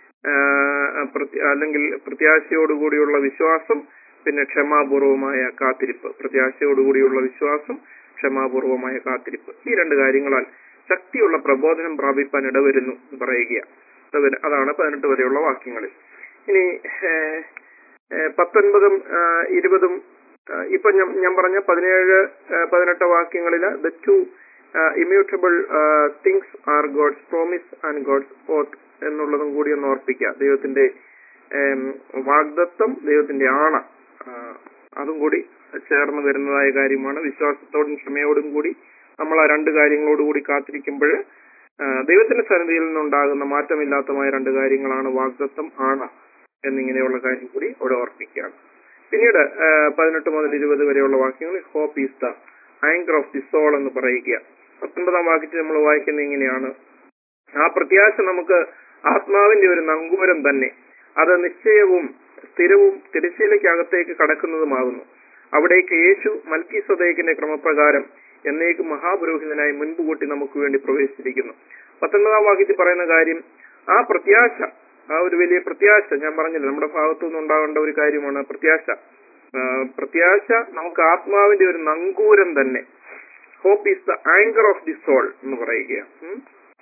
ഏഹ് പ്രത്യ- അല്ലെങ്കിൽ പ്രത്യാശയോടുകൂടിയുള്ള വിശ്വാസം പിന്നെ ക്ഷമാപൂർവമായ കാത്തിരിപ്പ് പ്രത്യാശയോടുകൂടിയുള്ള വിശ്വാസം ക്ഷമാപൂർവമായ കാത്തിരിപ്പ് ഈ രണ്ട് കാര്യങ്ങളാൽ ശക്തിയുള്ള പ്രബോധനം പ്രാപിപ്പാൻ ഇടവരുന്നു എന്ന് പറയുകയാണ് അത് അതാണ് പതിനെട്ട് വരെയുള്ള വാക്യങ്ങളിൽ ഇനി ഏഹ്, ഏഹ്, പത്തൊൻപതും ഏഹ്, ഇരുപതും ഏഹ്, ഇപ്പൊ ഞാൻ ഞാൻ പറഞ്ഞ പതിനേഴ് ഏഹ്, പതിനെട്ട് വാക്യങ്ങളില് the two immutable things are God's promise and God's oath എന്നുള്ളതും കൂടി ഒന്ന് ഓർപ്പിക്കുക ദൈവത്തിന്റെ ഏം, വാഗ്ദത്വം ദൈവത്തിന്റെ ആണ ആ, അതും കൂടി ചേർന്ന് വരുന്നതായ കാര്യമാണ് വിശ്വാസത്തോടും ക്ഷമയോടും കൂടി നമ്മൾ ആ രണ്ട് കാര്യങ്ങളോടുകൂടി കാത്തിരിക്കുമ്പോൾ ദൈവത്തിന്റെ സന്നിധിയിൽ നിന്നുണ്ടാകുന്ന മാറ്റമില്ലാത്തമായ രണ്ട് കാര്യങ്ങളാണ് വാഗ്ദത്വം ആണ എന്നിങ്ങനെയുള്ള കാര്യം കൂടി അവിടെ ഓർപ്പിക്കുകയാണ് പിന്നീട് ആ, പതിനെട്ട് മുതൽ ഇരുപത് വരെയുള്ള വാക്യങ്ങൾ hope is the anchor of the soul എന്ന് പറയുക പത്തൊൻപതാം വാക്യത്തിൽ നമ്മൾ വായിക്കുന്നത് ഇങ്ങനെയാണ് ആ പ്രത്യാശ നമുക്ക് ആത്മാവിന്റെ ഒരു നങ്കൂരം തന്നെ അത് നിശ്ചയവും സ്ഥിരവും തിരശ്ശീലയ്ക്കകത്തേക്ക് കടക്കുന്നതുമാകുന്നു അവിടേക്ക് യേശു മൽക്കി സ്വദേക്കിന്റെ ക്രമപ്രകാരം എന്നേക്ക് മഹാപുരോഹിതനായി മുൻപ് കൂട്ടി നമുക്ക് വേണ്ടി പ്രവേശിച്ചിരിക്കുന്നു പത്തൊൻപതാം വാക്യത്തിൽ പറയുന്ന കാര്യം ആ പ്രത്യാശ ആ ഒരു വലിയ പ്രത്യാശ ഞാൻ പറഞ്ഞില്ല നമ്മുടെ ഭാഗത്തു നിന്നുണ്ടാകേണ്ട ഒരു കാര്യമാണ് പ്രത്യാശ ആ, പ്രത്യാശ നമുക്ക് ആത്മാവിന്റെ ഒരു നങ്കൂരം തന്നെ hope is the anchor of the soul എന്ന് പറയുകയാണ് ഉം.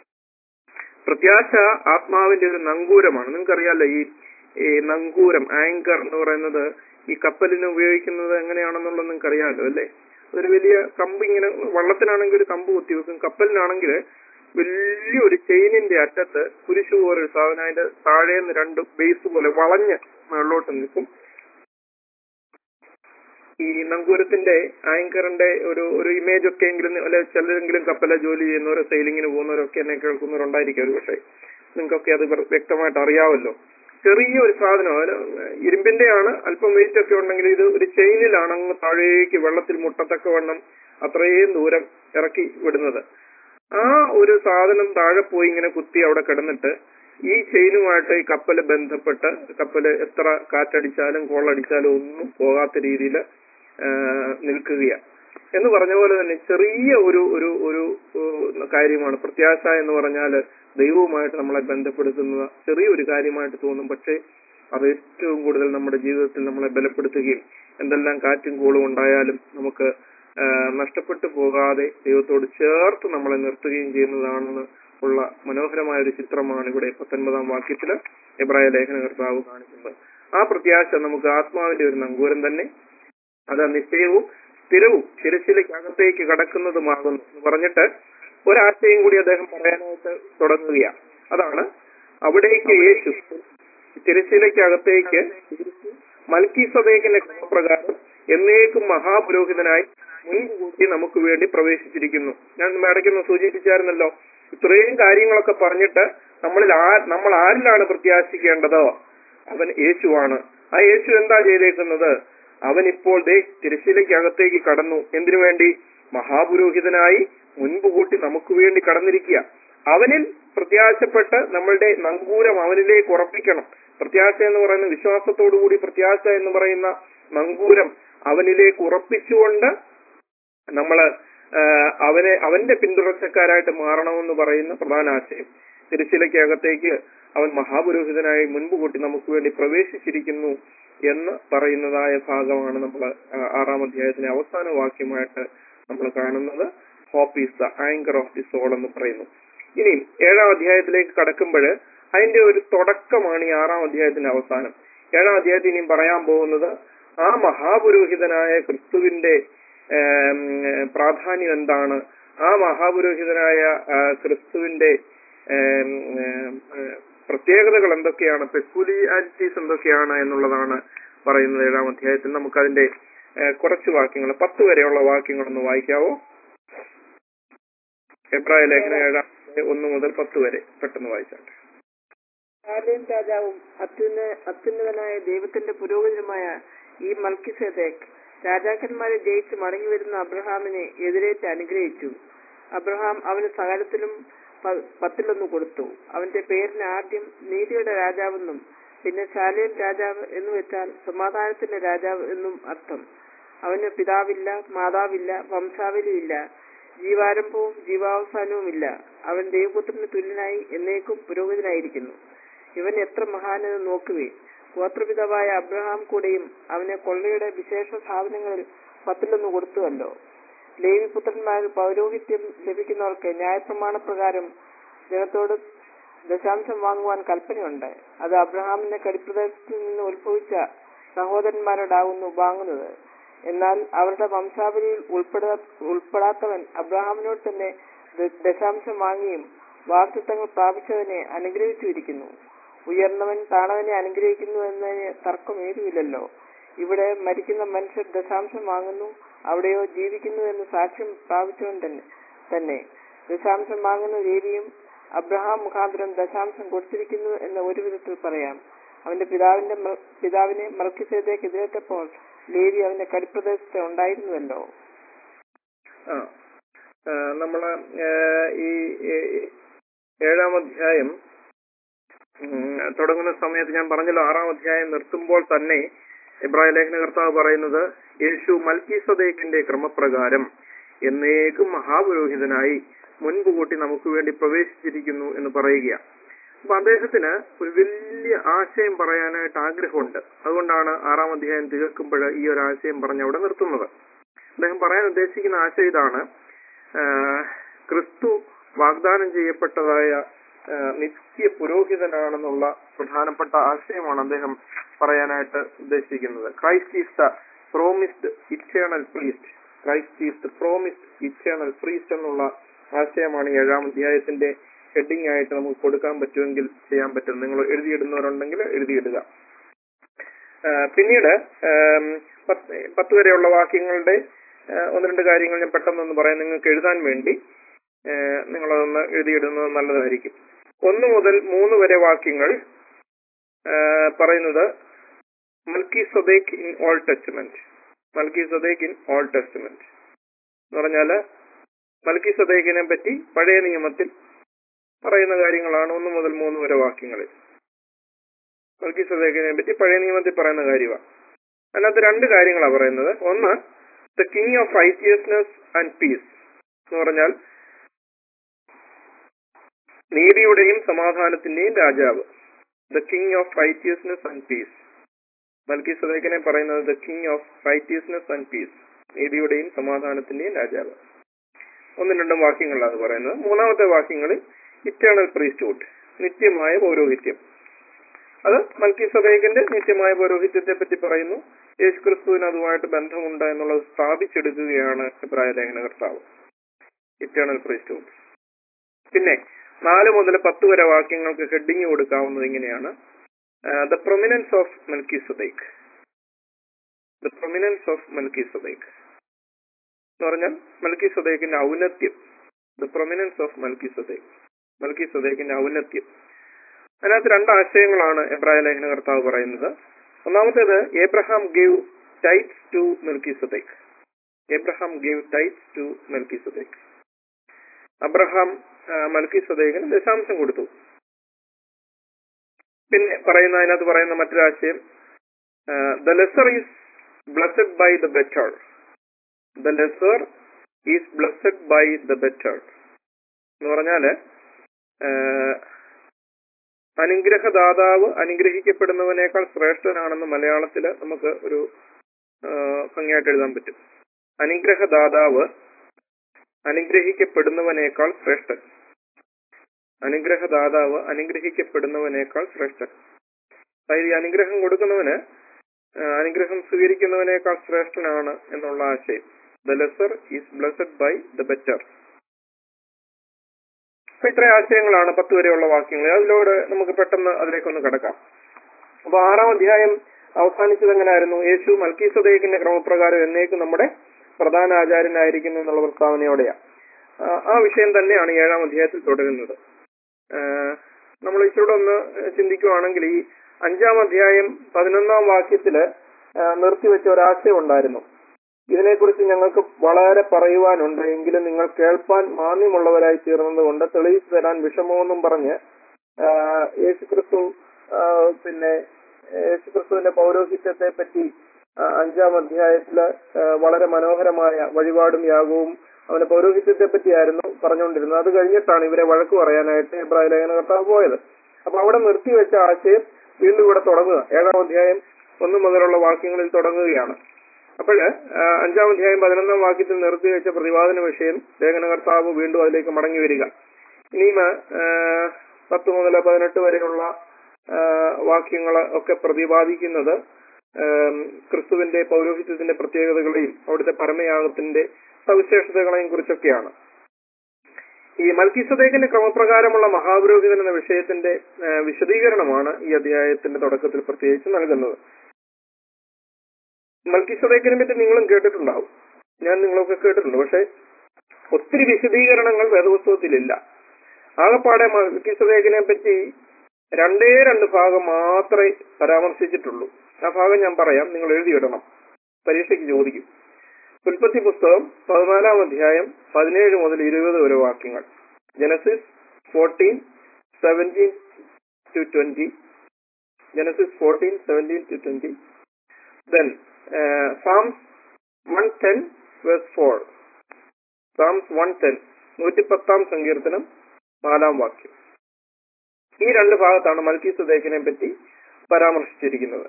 പ്രത്യാശ ആത്മാവിന്റെ ഒരു നങ്കൂരമാണ് നിങ്ങൾക്കറിയാലോ ഈ ഈ നങ്കൂരം ആങ്കർ എന്ന് പറയുന്നത് ഈ കപ്പലിന് ഉപയോഗിക്കുന്നത് എങ്ങനെയാണെന്നുള്ളത് നിങ്ങൾക്ക് അറിയാമല്ലോ അല്ലേ അതൊരു വലിയ കമ്പ് ഇങ്ങനെ വള്ളത്തിനാണെങ്കിൽ ഒരു കമ്പ് കുത്തി വെക്കും കപ്പലിനാണെങ്കിൽ വലിയൊരു ചെയിനിന്റെ അറ്റത്ത് കുരിശു പോലൊരു സാധനം അതിന്റെ താഴേന്ന് രണ്ട് ബേസ് പോലെ വളഞ്ഞ് മുകളിലോട്ട് നിൽക്കും ഈ നങ്കൂരത്തിന്റെ ആങ്കറിന്റെ ഒരു ഒരു ഇമേജ് ഒക്കെ എങ്കിലും അല്ലെ ചിലരെങ്കിലും കപ്പല ജോലി ചെയ്യുന്നവരോ സെയിലിങ്ങിന് പോകുന്നവരൊക്കെ എന്നെ കേൾക്കുന്നവരുണ്ടായിരിക്കും ഒരു പക്ഷേ നിങ്ങൾക്കൊക്കെ അത് വ്യ- വ്യക്തമായിട്ട് അറിയാമല്ലോ ചെറിയ ഒരു സാധനം അതിന് ഇരുമ്പിന്റെ ആണ് അല്പം വെയിറ്റ് ഒക്കെ ഉണ്ടെങ്കിൽ ഇത് ഒരു ചെയിനിലാണ് അങ്ങ് താഴേക്ക് വെള്ളത്തിൽ മുട്ടത്തക്ക വണ്ണം അത്രയും ദൂരം ഇറക്കി വിടുന്നത് ആ ഒരു സാധനം താഴെ പോയി ഇങ്ങനെ കുത്തി അവിടെ കിടന്നിട്ട് ഈ ചെയിനുമായിട്ട് ഈ കപ്പല് ബന്ധപ്പെട്ട് കപ്പല് എത്ര കാറ്റടിച്ചാലും കോളടിച്ചാലും ഒന്നും പോകാത്ത രീതിയിൽ നിൽക്കുകയാണ് എന്ന് പറഞ്ഞ പോലെ തന്നെ ചെറിയ ഒരു ഒരു ഒരു ഏഹ്, കാര്യമാണ് പ്രത്യാശ എന്ന് പറഞ്ഞാൽ ദൈവവുമായിട്ട് നമ്മളെ ബന്ധപ്പെടുത്തുന്ന ചെറിയൊരു കാര്യമായിട്ട് തോന്നും പക്ഷേ അത് ഏറ്റവും കൂടുതൽ നമ്മുടെ ജീവിതത്തിൽ നമ്മളെ ബലപ്പെടുത്തുകയും എന്തെല്ലാം കാറ്റും കോളും ഉണ്ടായാലും നമുക്ക് ആ, നഷ്ടപ്പെട്ടു പോകാതെ ദൈവത്തോട് ചേർത്ത് നമ്മളെ നിർത്തുകയും ചെയ്യുന്നതാണെന്ന് ഉള്ള മനോഹരമായ ഒരു ചിത്രമാണ് ഇവിടെ പത്തൊൻപതാം വാക്യത്തില് എബ്രായ ലേഖന കർത്താവ് കാണിക്കുന്നത് ആ പ്രത്യാശ നമുക്ക് ആത്മാവിന്റെ ഒരു നങ്കൂരം തന്നെ അത് നിശ്ചയവും സ്ഥിരവും തിരശ്ശീലയ്ക്കകത്തേക്ക് കടക്കുന്നതുമാകുന്നു എന്ന് പറഞ്ഞിട്ട് ഒരാശയം കൂടി അദ്ദേഹം പറയാനായിട്ട് തുടങ്ങുകയാണ് അതാണ് അവിടേക്ക് യേശു തിരശ്ശീലയ്ക്കകത്തേക്ക് മൽക്കി സദേക്കിന്റെ ക്രമപ്രകാരം എന്നേക്കും മഹാപുരോഹിതനായി മുൻകൂട്ടി നമുക്ക് വേണ്ടി പ്രവേശിച്ചിരിക്കുന്നു ഞാൻ ഇടയ്ക്കൊന്ന് സൂചിപ്പിച്ചായിരുന്നല്ലോ ഇത്രയും കാര്യങ്ങളൊക്കെ പറഞ്ഞിട്ട് നമ്മളിൽ ആ നമ്മൾ ആരിലാണ് പ്രത്യാശിക്കേണ്ടത് അവൻ യേശുവാണ് ആ യേശു എന്താ ചെയ്തേക്കുന്നത് അവൻ ഇപ്പോൾ ദേ തിരശ്ശീലയ്ക്കകത്തേക്ക് കടന്നു എന്തിനു വേണ്ടി മഹാപുരോഹിതനായി മുൻപ് കൂട്ടി നമുക്ക് വേണ്ടി കടന്നിരിക്കുക അവനിൽ പ്രത്യാശപ്പെട്ട് നമ്മളുടെ നങ്കൂരം അവനിലേക്ക് ഉറപ്പിക്കണം പ്രത്യാശ എന്ന് പറയുന്ന വിശ്വാസത്തോടു കൂടി പ്രത്യാശ എന്ന് പറയുന്ന നങ്കൂരം അവനിലേക്ക് ഉറപ്പിച്ചുകൊണ്ട് നമ്മള് ആ, അവനെ അവന്റെ പിന്തുടർച്ചക്കാരായിട്ട് മാറണമെന്ന് പറയുന്ന പ്രധാന ആശയം തിരുശിലയ്ക്കകത്തേക്ക് അവൻ മഹാപുരോഹിതനായി മുൻപ് കൂട്ടി നമുക്ക് വേണ്ടി പ്രവേശിച്ചിരിക്കുന്നു എന്ന് പറയുന്നതായ ഭാഗമാണ് നമ്മൾ ആറാം അധ്യായത്തിന്റെ അവസാന വാക്യമായിട്ട് നമ്മൾ കാണുന്നത് hope is the anchor of the soul എന്ന് പറയുന്നു ഇനി ഏഴാം അധ്യായത്തിലേക്ക് കടക്കുമ്പോൾ അതിന്റെ ഒരു തുടക്കമാണ് ഈ ആറാം അധ്യായത്തിന്റെ അവസാനം ഏഴാം അധ്യായത്തിൽ ഇനിയും പറയാൻ പോകുന്നത് ആ മഹാപുരോഹിതനായ ക്രിസ്തുവിന്റെ ഏം, പ്രാധാന്യം എന്താണ് ആ മഹാപുരോഹിതനായ ആ, ക്രിസ്തുവിന്റെ ഏം, ഏം, ഏ, പ്രത്യേകതകൾ എന്തൊക്കെയാണ് പെക്യുലിയാരിറ്റീസ് എന്തൊക്കെയാണ് എന്നുള്ളതാണ് പറയുന്നത് ഏഴാം അധ്യായത്തിൽ നമുക്കതിന്റെ ഏ, കുറച്ച് വാക്യങ്ങൾ പത്ത് വരെയുള്ള വാക്യങ്ങളൊന്ന് വായിക്കാവോ എബ്രായ ലേഖന ഏഴാം അധ്യായം ഒന്ന് മുതൽ പത്ത് വരെ പെട്ടെന്ന് വായിച്ചാട്ടെ സാലേം രാജാവും അത്യുന്ന അത്യുന്നതനായ ദൈവത്തിന്റെ പുരോഹിതനുമായ ഈ മൽക്കിസേദേക്ക് രാജാക്കന്മാരെ ജയിച്ച് മടങ്ങി വരുന്ന അബ്രഹാമിനെ എതിരേറ്റ് അനുഗ്രഹിച്ചു അബ്രഹാം അവന് സകലത്തിലും പ- പത്തിലൊന്ന് കൊടുത്തു അവന്റെ പേരിന് ആദ്യം നീതിയുടെ രാജാവെന്നും പിന്നെ ശാലേം രാജാവ് എന്ന് വെച്ചാൽ സമാധാനത്തിന്റെ രാജാവ് എന്നും അർത്ഥം അവന് പിതാവില്ല മാതാവില്ല വംശാവലിയില്ല ജീവാരംഭവും ജീവാവസാനവുമില്ല അവൻ ദൈവപുത്രന് തുല്യനായി എന്നേക്കും പുരോഹിതനായിരിക്കുന്നു ഇവൻ എത്ര മഹാനെന്ന് നോക്കുവേ ഗോത്രപിതാവായ അബ്രഹാം കൂടെയും അവനെ കൊള്ളയുടെ വിശേഷ സാധനങ്ങളിൽ പത്തിലൊന്ന് കൊടുത്തുവല്ലോ ലേവിപുത്രന്മാർ പൗരോഹിത്യം ലഭിക്കുന്നവർക്ക് ന്യായപ്രമാണ പ്രകാരം ജനത്തോട് ദശാംശം വാങ്ങുവാൻ കൽപ്പനയുണ്ട് അത് അബ്രഹാമിന്റെ കടിപ്രദേശത്തിൽ നിന്ന് ഉത്ഭവിച്ച സഹോദരന്മാരോടാകുന്നു വാങ്ങുന്നത് എന്നാൽ അവരുടെ വംശാവലിയിൽ ഉൾപ്പെടാ ഉൾപ്പെടാത്തവൻ അബ്രഹാമിനോട് തന്നെ ദ- ദശാംശം വാങ്ങിയും വാർത്തത്വങ്ങൾ പ്രാപിച്ചവനെ അനുഗ്രഹിച്ചിരിക്കുന്നു ഉയർന്നവൻ താണവനെ അനുഗ്രഹിക്കുന്നു എന്നതിന് തർക്കം ഏതുമില്ലല്ലോ ഇവിടെ മരിക്കുന്ന മനുഷ്യർ ദശാംശം വാങ്ങുന്നു അവിടെയോ ജീവിക്കുന്നു എന്ന് സാക്ഷ്യം പ്രാപിച്ചവൻ തന്നെ തന്നെ ദശാംശം വാങ്ങുന്ന ലേവിയും അബ്രഹാം മുഖാന്തരം ദശാംശം കൊടുത്തിരിക്കുന്നു എന്ന് ഒരു വിധത്തിൽ പറയാം അവന്റെ പിതാവിന്റെ മർ- പിതാവിനെ മർക്കിസേതേക്ക് എതിരേറ്റപ്പോൾ ലേവി അവന്റെ കടിപ്രദേശത്ത് ഉണ്ടായിരുന്നുവല്ലോ ആ ആ, നമ്മള് ആ, ഈ ഈ ഏഴാം അധ്യായം ഉം, തുടങ്ങുന്ന സമയത്ത് ഞാൻ പറഞ്ഞല്ലോ ആറാം അധ്യായം നിർത്തുമ്പോൾ തന്നെ ഇബ്രാഹിം ലേഖന കർത്താവ് പറയുന്നത് യേശു മൽക്കി സദേക്കിന്റെ ക്രമപ്രകാരം എന്നേക്കും മഹാപുരോഹിതനായി മുൻപ് കൂട്ടി നമുക്ക് വേണ്ടി പ്രവേശിച്ചിരിക്കുന്നു എന്ന് പറയുകയാണ് അപ്പൊ അദ്ദേഹത്തിന് ഒരു വലിയ ആശയം പറയാനായിട്ട് ആഗ്രഹമുണ്ട് അതുകൊണ്ടാണ് ആറാം അധ്യായം തീർക്കുമ്പോൾ ഈ ഒരു ആശയം പറഞ്ഞ് അവിടെ നിർത്തുന്നത് അദ്ദേഹം പറയാൻ ഉദ്ദേശിക്കുന്ന ആശയം ഇതാണ് ആഹ് ക്രിസ്തു വാഗ്ദാനം ചെയ്യപ്പെട്ടതായ ആഹ് നിത്യ പുരോഹിതനാണെന്നുള്ള പ്രധാനപ്പെട്ട ആശയമാണ് അദ്ദേഹം പറയാനായിട്ട് ഉദ്ദേശിക്കുന്നത് Christ is the promised eternal priest Christ is the promised eternal priest എന്നുള്ള ആശയമാണ് ഈ ഏഴാം അധ്യായത്തിന്റെ ഹെഡിങ് ആയിട്ട് നമുക്ക് കൊടുക്കാൻ പറ്റുമെങ്കിൽ ചെയ്യാൻ പറ്റും നിങ്ങൾ എഴുതിയിടുന്നവരുണ്ടെങ്കിൽ എഴുതിയിടുക ആഹ് പിന്നീട് ആം, പത്ത് പത്ത് വരെയുള്ള വാക്യങ്ങളുടെ ആഹ് ഒന്ന് രണ്ട് കാര്യങ്ങൾ ഞാൻ പെട്ടെന്നൊന്ന് പറയാം നിങ്ങൾക്ക് എഴുതാൻ വേണ്ടി ആഹ് നിങ്ങളതൊന്ന് എഴുതിയിടുന്നത് നല്ലതായിരിക്കും ഒന്ന് മുതൽ മൂന്ന് വരെ വാക്യങ്ങൾ ആഹ് പറയുന്നത് Melchizedek in Old Testament Melchizedek in Old Testament എന്ന് പറഞ്ഞാല് മൽക്കി സദേക്കിനെ പറ്റി പഴയ നിയമത്തിൽ പറയുന്ന കാര്യങ്ങളാണ് ഒന്ന് മുതൽ മൂന്ന് വരെ വാക്യങ്ങളിൽ മൽക്കി സദേക്കിനെ പറ്റി പഴയ നിയമത്തിൽ പറയുന്ന കാര്യമാണ് അതിനകത്ത് രണ്ട് കാര്യങ്ങളാണ് പറയുന്നത് ഒന്ന് the king of righteousness and peace എന്ന് പറഞ്ഞാൽ നീതിയുടെയും സമാധാനത്തിന്റെയും രാജാവ് the king of righteousness and peace മൽക്കി സദേക്കിനെ പറയുന്നത് the king of righteousness and peace നീതിയുടെയും സമാധാനത്തിന്റെയും രാജാവ് ഒന്നും രണ്ടും വാക്യങ്ങളാണ് പറയുന്നത് മൂന്നാമത്തെ വാക്യങ്ങളിൽ ഇറ്റേണൽ പ്രീസ്റ്റ്ഹുഡ് നിത്യമായ പൗരോഹിത്യം അത് മൽക്കി സദേക്കിന്റെ നിത്യമായ പൗരോഹിത്യത്തെ പറ്റി പറയുന്നു യേശു ക്രിസ്തുവിന് അതുമായിട്ട് ബന്ധമുണ്ട് എന്നുള്ളത് സ്ഥാപിച്ചെടുക്കുകയാണ് ഇബ്രായ ലേഖനകർത്താവ് ഇറ്റേണൽ പ്രീസ്റ്റ്ഹുഡ് പിന്നെ നാല് മുതൽ പത്ത് വരെ വാക്യങ്ങൾക്ക് ഹെഡിങ് കൊടുക്കാവുന്നത് ഇങ്ങനെയാണ് the prominence of Melchizedek the prominence of Melchizedek എന്ന് പറഞ്ഞാൽ മൽക്കി സുദൈഖിന്റെ ഔന്നത്യം the prominence of Melchizedek മൽക്കി സുദൈഖിന്റെ ഔന്നത്യം അതിനകത്ത് രണ്ട് ആശയങ്ങളാണ് എബ്രായ ലേഖന കർത്താവ് പറയുന്നത് ഒന്നാമത്തേത് Abraham gave tithes to Melchizedek Abraham gave tithes to Melchizedek Abraham മൽക്കി സുദൈഖിന് ദശാംശം കൊടുത്തു പിന്നെ പറയുന്ന അതിനകത്ത് പറയുന്ന മറ്റൊരാശയം the lesser is blessed by the better the lesser is blessed by the better എന്ന് പറഞ്ഞാല് അനുഗ്രഹദാതാവ് അനുഗ്രഹിക്കപ്പെടുന്നവനേക്കാൾ ശ്രേഷ്ഠനാണെന്ന് മലയാളത്തിൽ നമുക്ക് ഒരു ഭംഗിയായിട്ട് എഴുതാൻ പറ്റും അനുഗ്രഹദാതാവ് അനുഗ്രഹിക്കപ്പെടുന്നവനേക്കാൾ ശ്രേഷ്ഠൻ അനുഗ്രഹദാതാവ് അനുഗ്രഹിക്കപ്പെടുന്നവനേക്കാൾ ശ്രേഷ്ഠൻ അതായത് ഈ അനുഗ്രഹം കൊടുക്കുന്നവന് അനുഗ്രഹം സ്വീകരിക്കുന്നവനേക്കാൾ ശ്രേഷ്ഠനാണ് എന്നുള്ള ആശയം the lesser is blessed by the better അപ്പൊ ഇത്ര ആശയങ്ങളാണ് പത്ത് വരെയുള്ള വാക്യങ്ങൾ അതിലൂടെ നമുക്ക് പെട്ടെന്ന് അതിലേക്കൊന്ന് കിടക്കാം അപ്പൊ ആറാം അധ്യായം അവസാനിച്ചത് എങ്ങനെയായിരുന്നു യേശു മൽക്കി സദേഹിന്റെ ക്രമപ്രകാരം എന്നേക്കും നമ്മുടെ പ്രധാന ആചാര്യനായിരിക്കുന്നു എന്നുള്ള പ്രസ്താവനയോടെയാ ആ വിഷയം തന്നെയാണ് ഏഴാം അധ്യായത്തിൽ തുടരുന്നത് നമ്മൾ ഇച്ചിരൂടെ ഒന്ന് ചിന്തിക്കുവാണെങ്കിൽ ഈ അഞ്ചാം അധ്യായം പതിനൊന്നാം വാക്യത്തില് നിർത്തിവെച്ച ഒരാശയം ഉണ്ടായിരുന്നു ഇതിനെക്കുറിച്ച് ഞങ്ങൾക്ക് വളരെ പറയുവാനുണ്ട് എങ്കിലും നിങ്ങൾ കേൾപ്പാൻ മാന്യമുള്ളവരായി തീർന്നതുകൊണ്ട് തെളിയിച്ചു തരാൻ വിഷമമെന്നും പറഞ്ഞ് യേശുക്രിസ്തു പിന്നെ യേശുക്രിസ്തുവിന്റെ പൗരോഹിത്യത്തെ പറ്റി അഞ്ചാം അധ്യായത്തില് വളരെ മനോഹരമായ വഴിപാടും യാഗവും അവന്റെ പൗരോഹിത്യത്തെ പറ്റിയായിരുന്നു പറഞ്ഞുകൊണ്ടിരുന്നത് അത് കഴിഞ്ഞിട്ടാണ് ഇവരെ വഴക്ക് പറയാനായിട്ട് എബ്രാഹിം ലേഖനകർത്താവ് പോയത് അപ്പൊ അവിടെ നിർത്തിവെച്ച ആശയം വീണ്ടും ഇവിടെ തുടങ്ങുക ഏഴാം അധ്യായം ഒന്നു മുതലുള്ള വാക്യങ്ങളിൽ തുടങ്ങുകയാണ് അപ്പോഴ് അഞ്ചാം അധ്യായം പതിനൊന്നാം വാക്യത്തിൽ നിർത്തിവെച്ച പ്രതിപാദന വിഷയം ലേഖനകർത്താവ് വീണ്ടും അതിലേക്ക് മടങ്ങി വരിക ഇനിയും പത്ത് മുതൽ പതിനെട്ട് വരെയുള്ള വാക്യങ്ങൾ ഒക്കെ പ്രതിപാദിക്കുന്നത് ക്രിസ്തുവിന്റെ പൗരോഹിത്യത്തിന്റെ പ്രത്യേകതകളെയും അവിടുത്തെ പരമയാഗത്തിന്റെ സവിശേഷതകളെയും കുറിച്ചൊക്കെയാണ് ഈ മൽക്കിസദേക്കിന്റെ ക്രമപ്രകാരമുള്ള മഹാപുരോഹിതൻ എന്ന വിഷയത്തിന്റെ വിശദീകരണമാണ് ഈ അധ്യായത്തിന്റെ തുടക്കത്തിൽ പ്രത്യേകിച്ച് നൽകുന്നത് മൽക്കിസദേക്കിനെ പറ്റി നിങ്ങളും കേട്ടിട്ടുണ്ടാവും ഞാൻ നിങ്ങളൊക്കെ കേട്ടിട്ടുണ്ട് പക്ഷെ ഒത്തിരി വിശദീകരണങ്ങൾ വേദപുസ്തകത്തിലില്ല ആകപ്പാടെ മൽക്കിസദേക്കിനെ പറ്റി രണ്ടേ രണ്ട് ഭാഗം മാത്രമേ പരാമർശിച്ചിട്ടുള്ളൂ ആ ഭാഗം ഞാൻ പറയാം നിങ്ങൾ എഴുതിയിടണം പരീക്ഷയ്ക്ക് ചോദിക്കും ഉൽപ്പത്തി പുസ്തകം പതിനാലാം അധ്യായം പതിനേഴ് മുതൽ ഇരുപത് വരെ വാക്യങ്ങൾ Genesis fourteen seventeen to twenty Genesis fourteen seventeen to twenty then Psalms one ten verse four Psalms one ten നൂറ്റിപ്പത്താം സങ്കീർത്തനം നാലാം വാക്യം ഈ രണ്ട് ഭാഗത്താണ് മൽക്കി സുദേഖിനെ പറ്റി പരാമർശിച്ചിരിക്കുന്നത്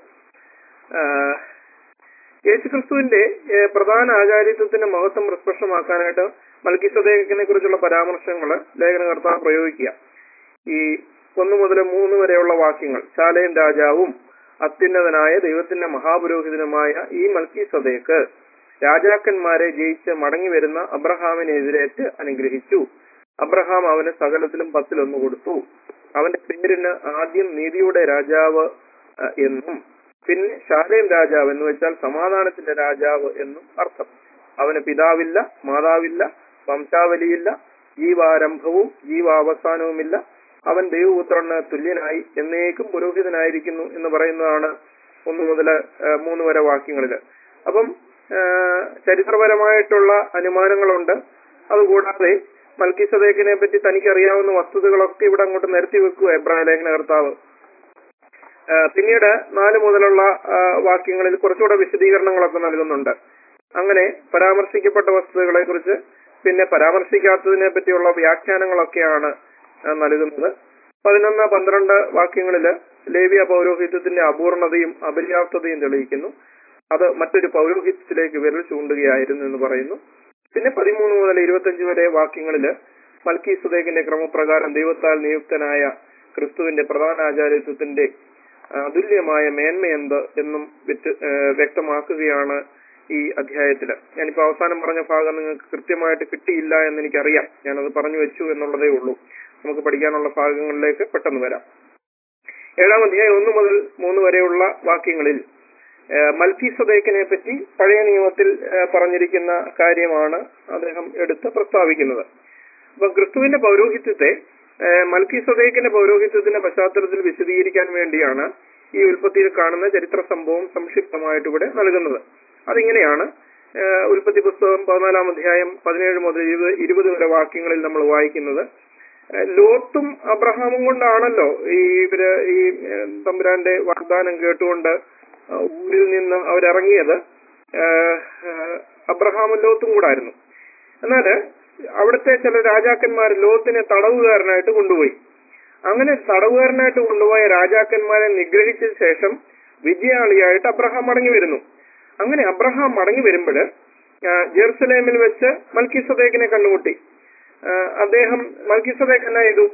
യേശുക്രിസ്തുവിന്റെ പ്രധാന ആചാര്യത്വത്തിന്റെ മഹത്വം പ്രസ്പഷ്ടമാക്കാനായിട്ട് മൽക്കി സുദേഖിനെ കുറിച്ചുള്ള പരാമർശങ്ങൾ ലേഖനകർത്താവ് പ്രയോഗിക്കുക ഈ ഒന്ന് മുതൽ മൂന്ന് വരെയുള്ള വാക്യങ്ങൾ ശാലയൻ രാജാവും അത്യുന്നതനായ ദൈവത്തിന്റെ മഹാപുരോഹിതനുമായ ഈ മൽക്കി സദേക്ക് രാജാക്കന്മാരെ ജയിച്ച് മടങ്ങി വരുന്ന അബ്രഹാമിനെ എതിരേറ്റ് അനുഗ്രഹിച്ചു അബ്രഹാം അവന് സകലത്തിലും പത്തിലൊന്ന് കൊടുത്തു അവന്റെ പേരിന് ആദ്യം നീതിയുടെ രാജാവ് എന്നും പിന്നെ ശാലേം രാജാവ് എന്ന് വെച്ചാൽ സമാധാനത്തിന്റെ രാജാവ് എന്നും അർത്ഥം അവന് പിതാവില്ല മാതാവില്ല വംശാവലിയില്ല ജീവാരംഭവും ജീവാവസാനവുമില്ല അവൻ ദൈവപുത്രന് തുല്യനായി എന്നേക്കും പുരോഹിതനായിരിക്കുന്നു എന്ന് പറയുന്നതാണ് ഒന്ന് മുതൽ മൂന്ന് വരെ വാക്യങ്ങളില് അപ്പം ചരിത്രപരമായിട്ടുള്ള അനുമാനങ്ങളുണ്ട് അതുകൂടാതെ മൽക്കി സദേക്കിനെ പറ്റി തനിക്കറിയാവുന്ന വസ്തുതകളൊക്കെ ഇവിടെ അങ്ങോട്ട് നിരത്തി വെക്കുക എബ്രാഹിം ലേഖന കർത്താവ് പിന്നീട് നാല് മുതലുള്ള വാക്യങ്ങളിൽ കുറച്ചുകൂടെ വിശദീകരണങ്ങളൊക്കെ നൽകുന്നുണ്ട് അങ്ങനെ പരാമർശിക്കപ്പെട്ട വസ്തുതകളെ കുറിച്ച് പിന്നെ പരാമർശിക്കാത്തതിനെ പറ്റിയുള്ള വ്യാഖ്യാനങ്ങളൊക്കെയാണ് നൽകുന്നത് പതിനൊന്ന് പന്ത്രണ്ട് വാക്യങ്ങളില് ലേവിയ പൗരോഹിത്യത്തിന്റെ അപൂർണതയും അപര്യാപ്തതയും തെളിയിക്കുന്നു അത് മറ്റൊരു പൗരോഹിത്യത്തിലേക്ക് വിരൽ ചൂണ്ടുകയായിരുന്നു എന്ന് പറയുന്നു പിന്നെ പതിമൂന്ന് മുതൽ ഇരുപത്തഞ്ച് വരെ വാക്യങ്ങളില് മൽക്കി സുദേഖിന്റെ ക്രമപ്രകാരം ദൈവത്താൽ നിയുക്തനായ ക്രിസ്തുവിന്റെ പ്രധാന ആചാര്യത്വത്തിന്റെ അതുല്യമായ മേന്മ എന്ത് എന്നും വ്യക്ത- ഏഹ് വ്യക്തമാക്കുകയാണ് ഈ അധ്യായത്തില് ഞാനിപ്പോ അവസാനം പറഞ്ഞ ഭാഗം നിങ്ങൾക്ക് കൃത്യമായിട്ട് കിട്ടിയില്ല എന്ന് എനിക്കറിയാം ഞാനത് പറഞ്ഞു വെച്ചു എന്നുള്ളതേ ഉള്ളൂ നമുക്ക് പഠിക്കാനുള്ള ഭാഗങ്ങളിലേക്ക് പെട്ടെന്ന് വരാം ഏഴാം അധ്യായം ഒന്ന് മുതൽ മൂന്ന് വരെയുള്ള വാക്യങ്ങളിൽ മൽക്കി സദേക്കിനെ പറ്റി പഴയ നിയമത്തിൽ ഏഹ് പറഞ്ഞിരിക്കുന്ന കാര്യമാണ് അദ്ദേഹം എടുത്ത് പ്രസ്താവിക്കുന്നത് അപ്പൊ ക്രിസ്തുവിന്റെ പൗരോഹിത്യത്തെ മൽക്കി സദേക്കിന്റെ പൗരോഹിത്യത്തിന്റെ പശ്ചാത്തലത്തിൽ വിശദീകരിക്കാൻ വേണ്ടിയാണ് ഈ ഉൽപ്പത്തിയിൽ കാണുന്ന ചരിത്ര സംഭവം സംക്ഷിപ്തമായിട്ട് ഇവിടെ നൽകുന്നത് അതിങ്ങനെയാണ് ഏഹ് ഉൽപ്പത്തി പുസ്തകം പതിനാലാം അധ്യായം പതിനേഴ് മുതൽ ഇരുപത് ഇരുപത് വരെ വാക്യങ്ങളിൽ നമ്മൾ വായിക്കുന്നത് ഏഹ് ലോത്തും അബ്രഹാമും കൊണ്ടാണല്ലോ ഈ ഇവര് ഈ ഏഹ് തമ്പുരാന്റെ വാഗ്ദാനം കേട്ടുകൊണ്ട് ആ ഊരിൽ നിന്ന് അവരിറങ്ങിയത് ഏഹ് ഏഹ് അബ്രഹാമും ലോത്തും കൂടായിരുന്നു എന്നാൽ അവിടുത്തെ ചില രാജാക്കന്മാർ ലോത്തിനെ തടവുകാരനായിട്ട് കൊണ്ടുപോയി അങ്ങനെ തടവുകാരനായിട്ട് കൊണ്ടുപോയ രാജാക്കന്മാരെ നിഗ്രഹിച്ച ശേഷം വിജയാളിയായിട്ട് അബ്രഹാം മടങ്ങി വരുന്നു അങ്ങനെ അബ്രഹാം മടങ്ങി വരുമ്പോൾ ജെറുസലേമിൽ വെച്ച് മൽക്കി സദേക്കിനെ കണ്ടുമുട്ടി ആ, അദ്ദേഹം മൽക്കി സദേക്ക് എന്നാ ചെയ്തു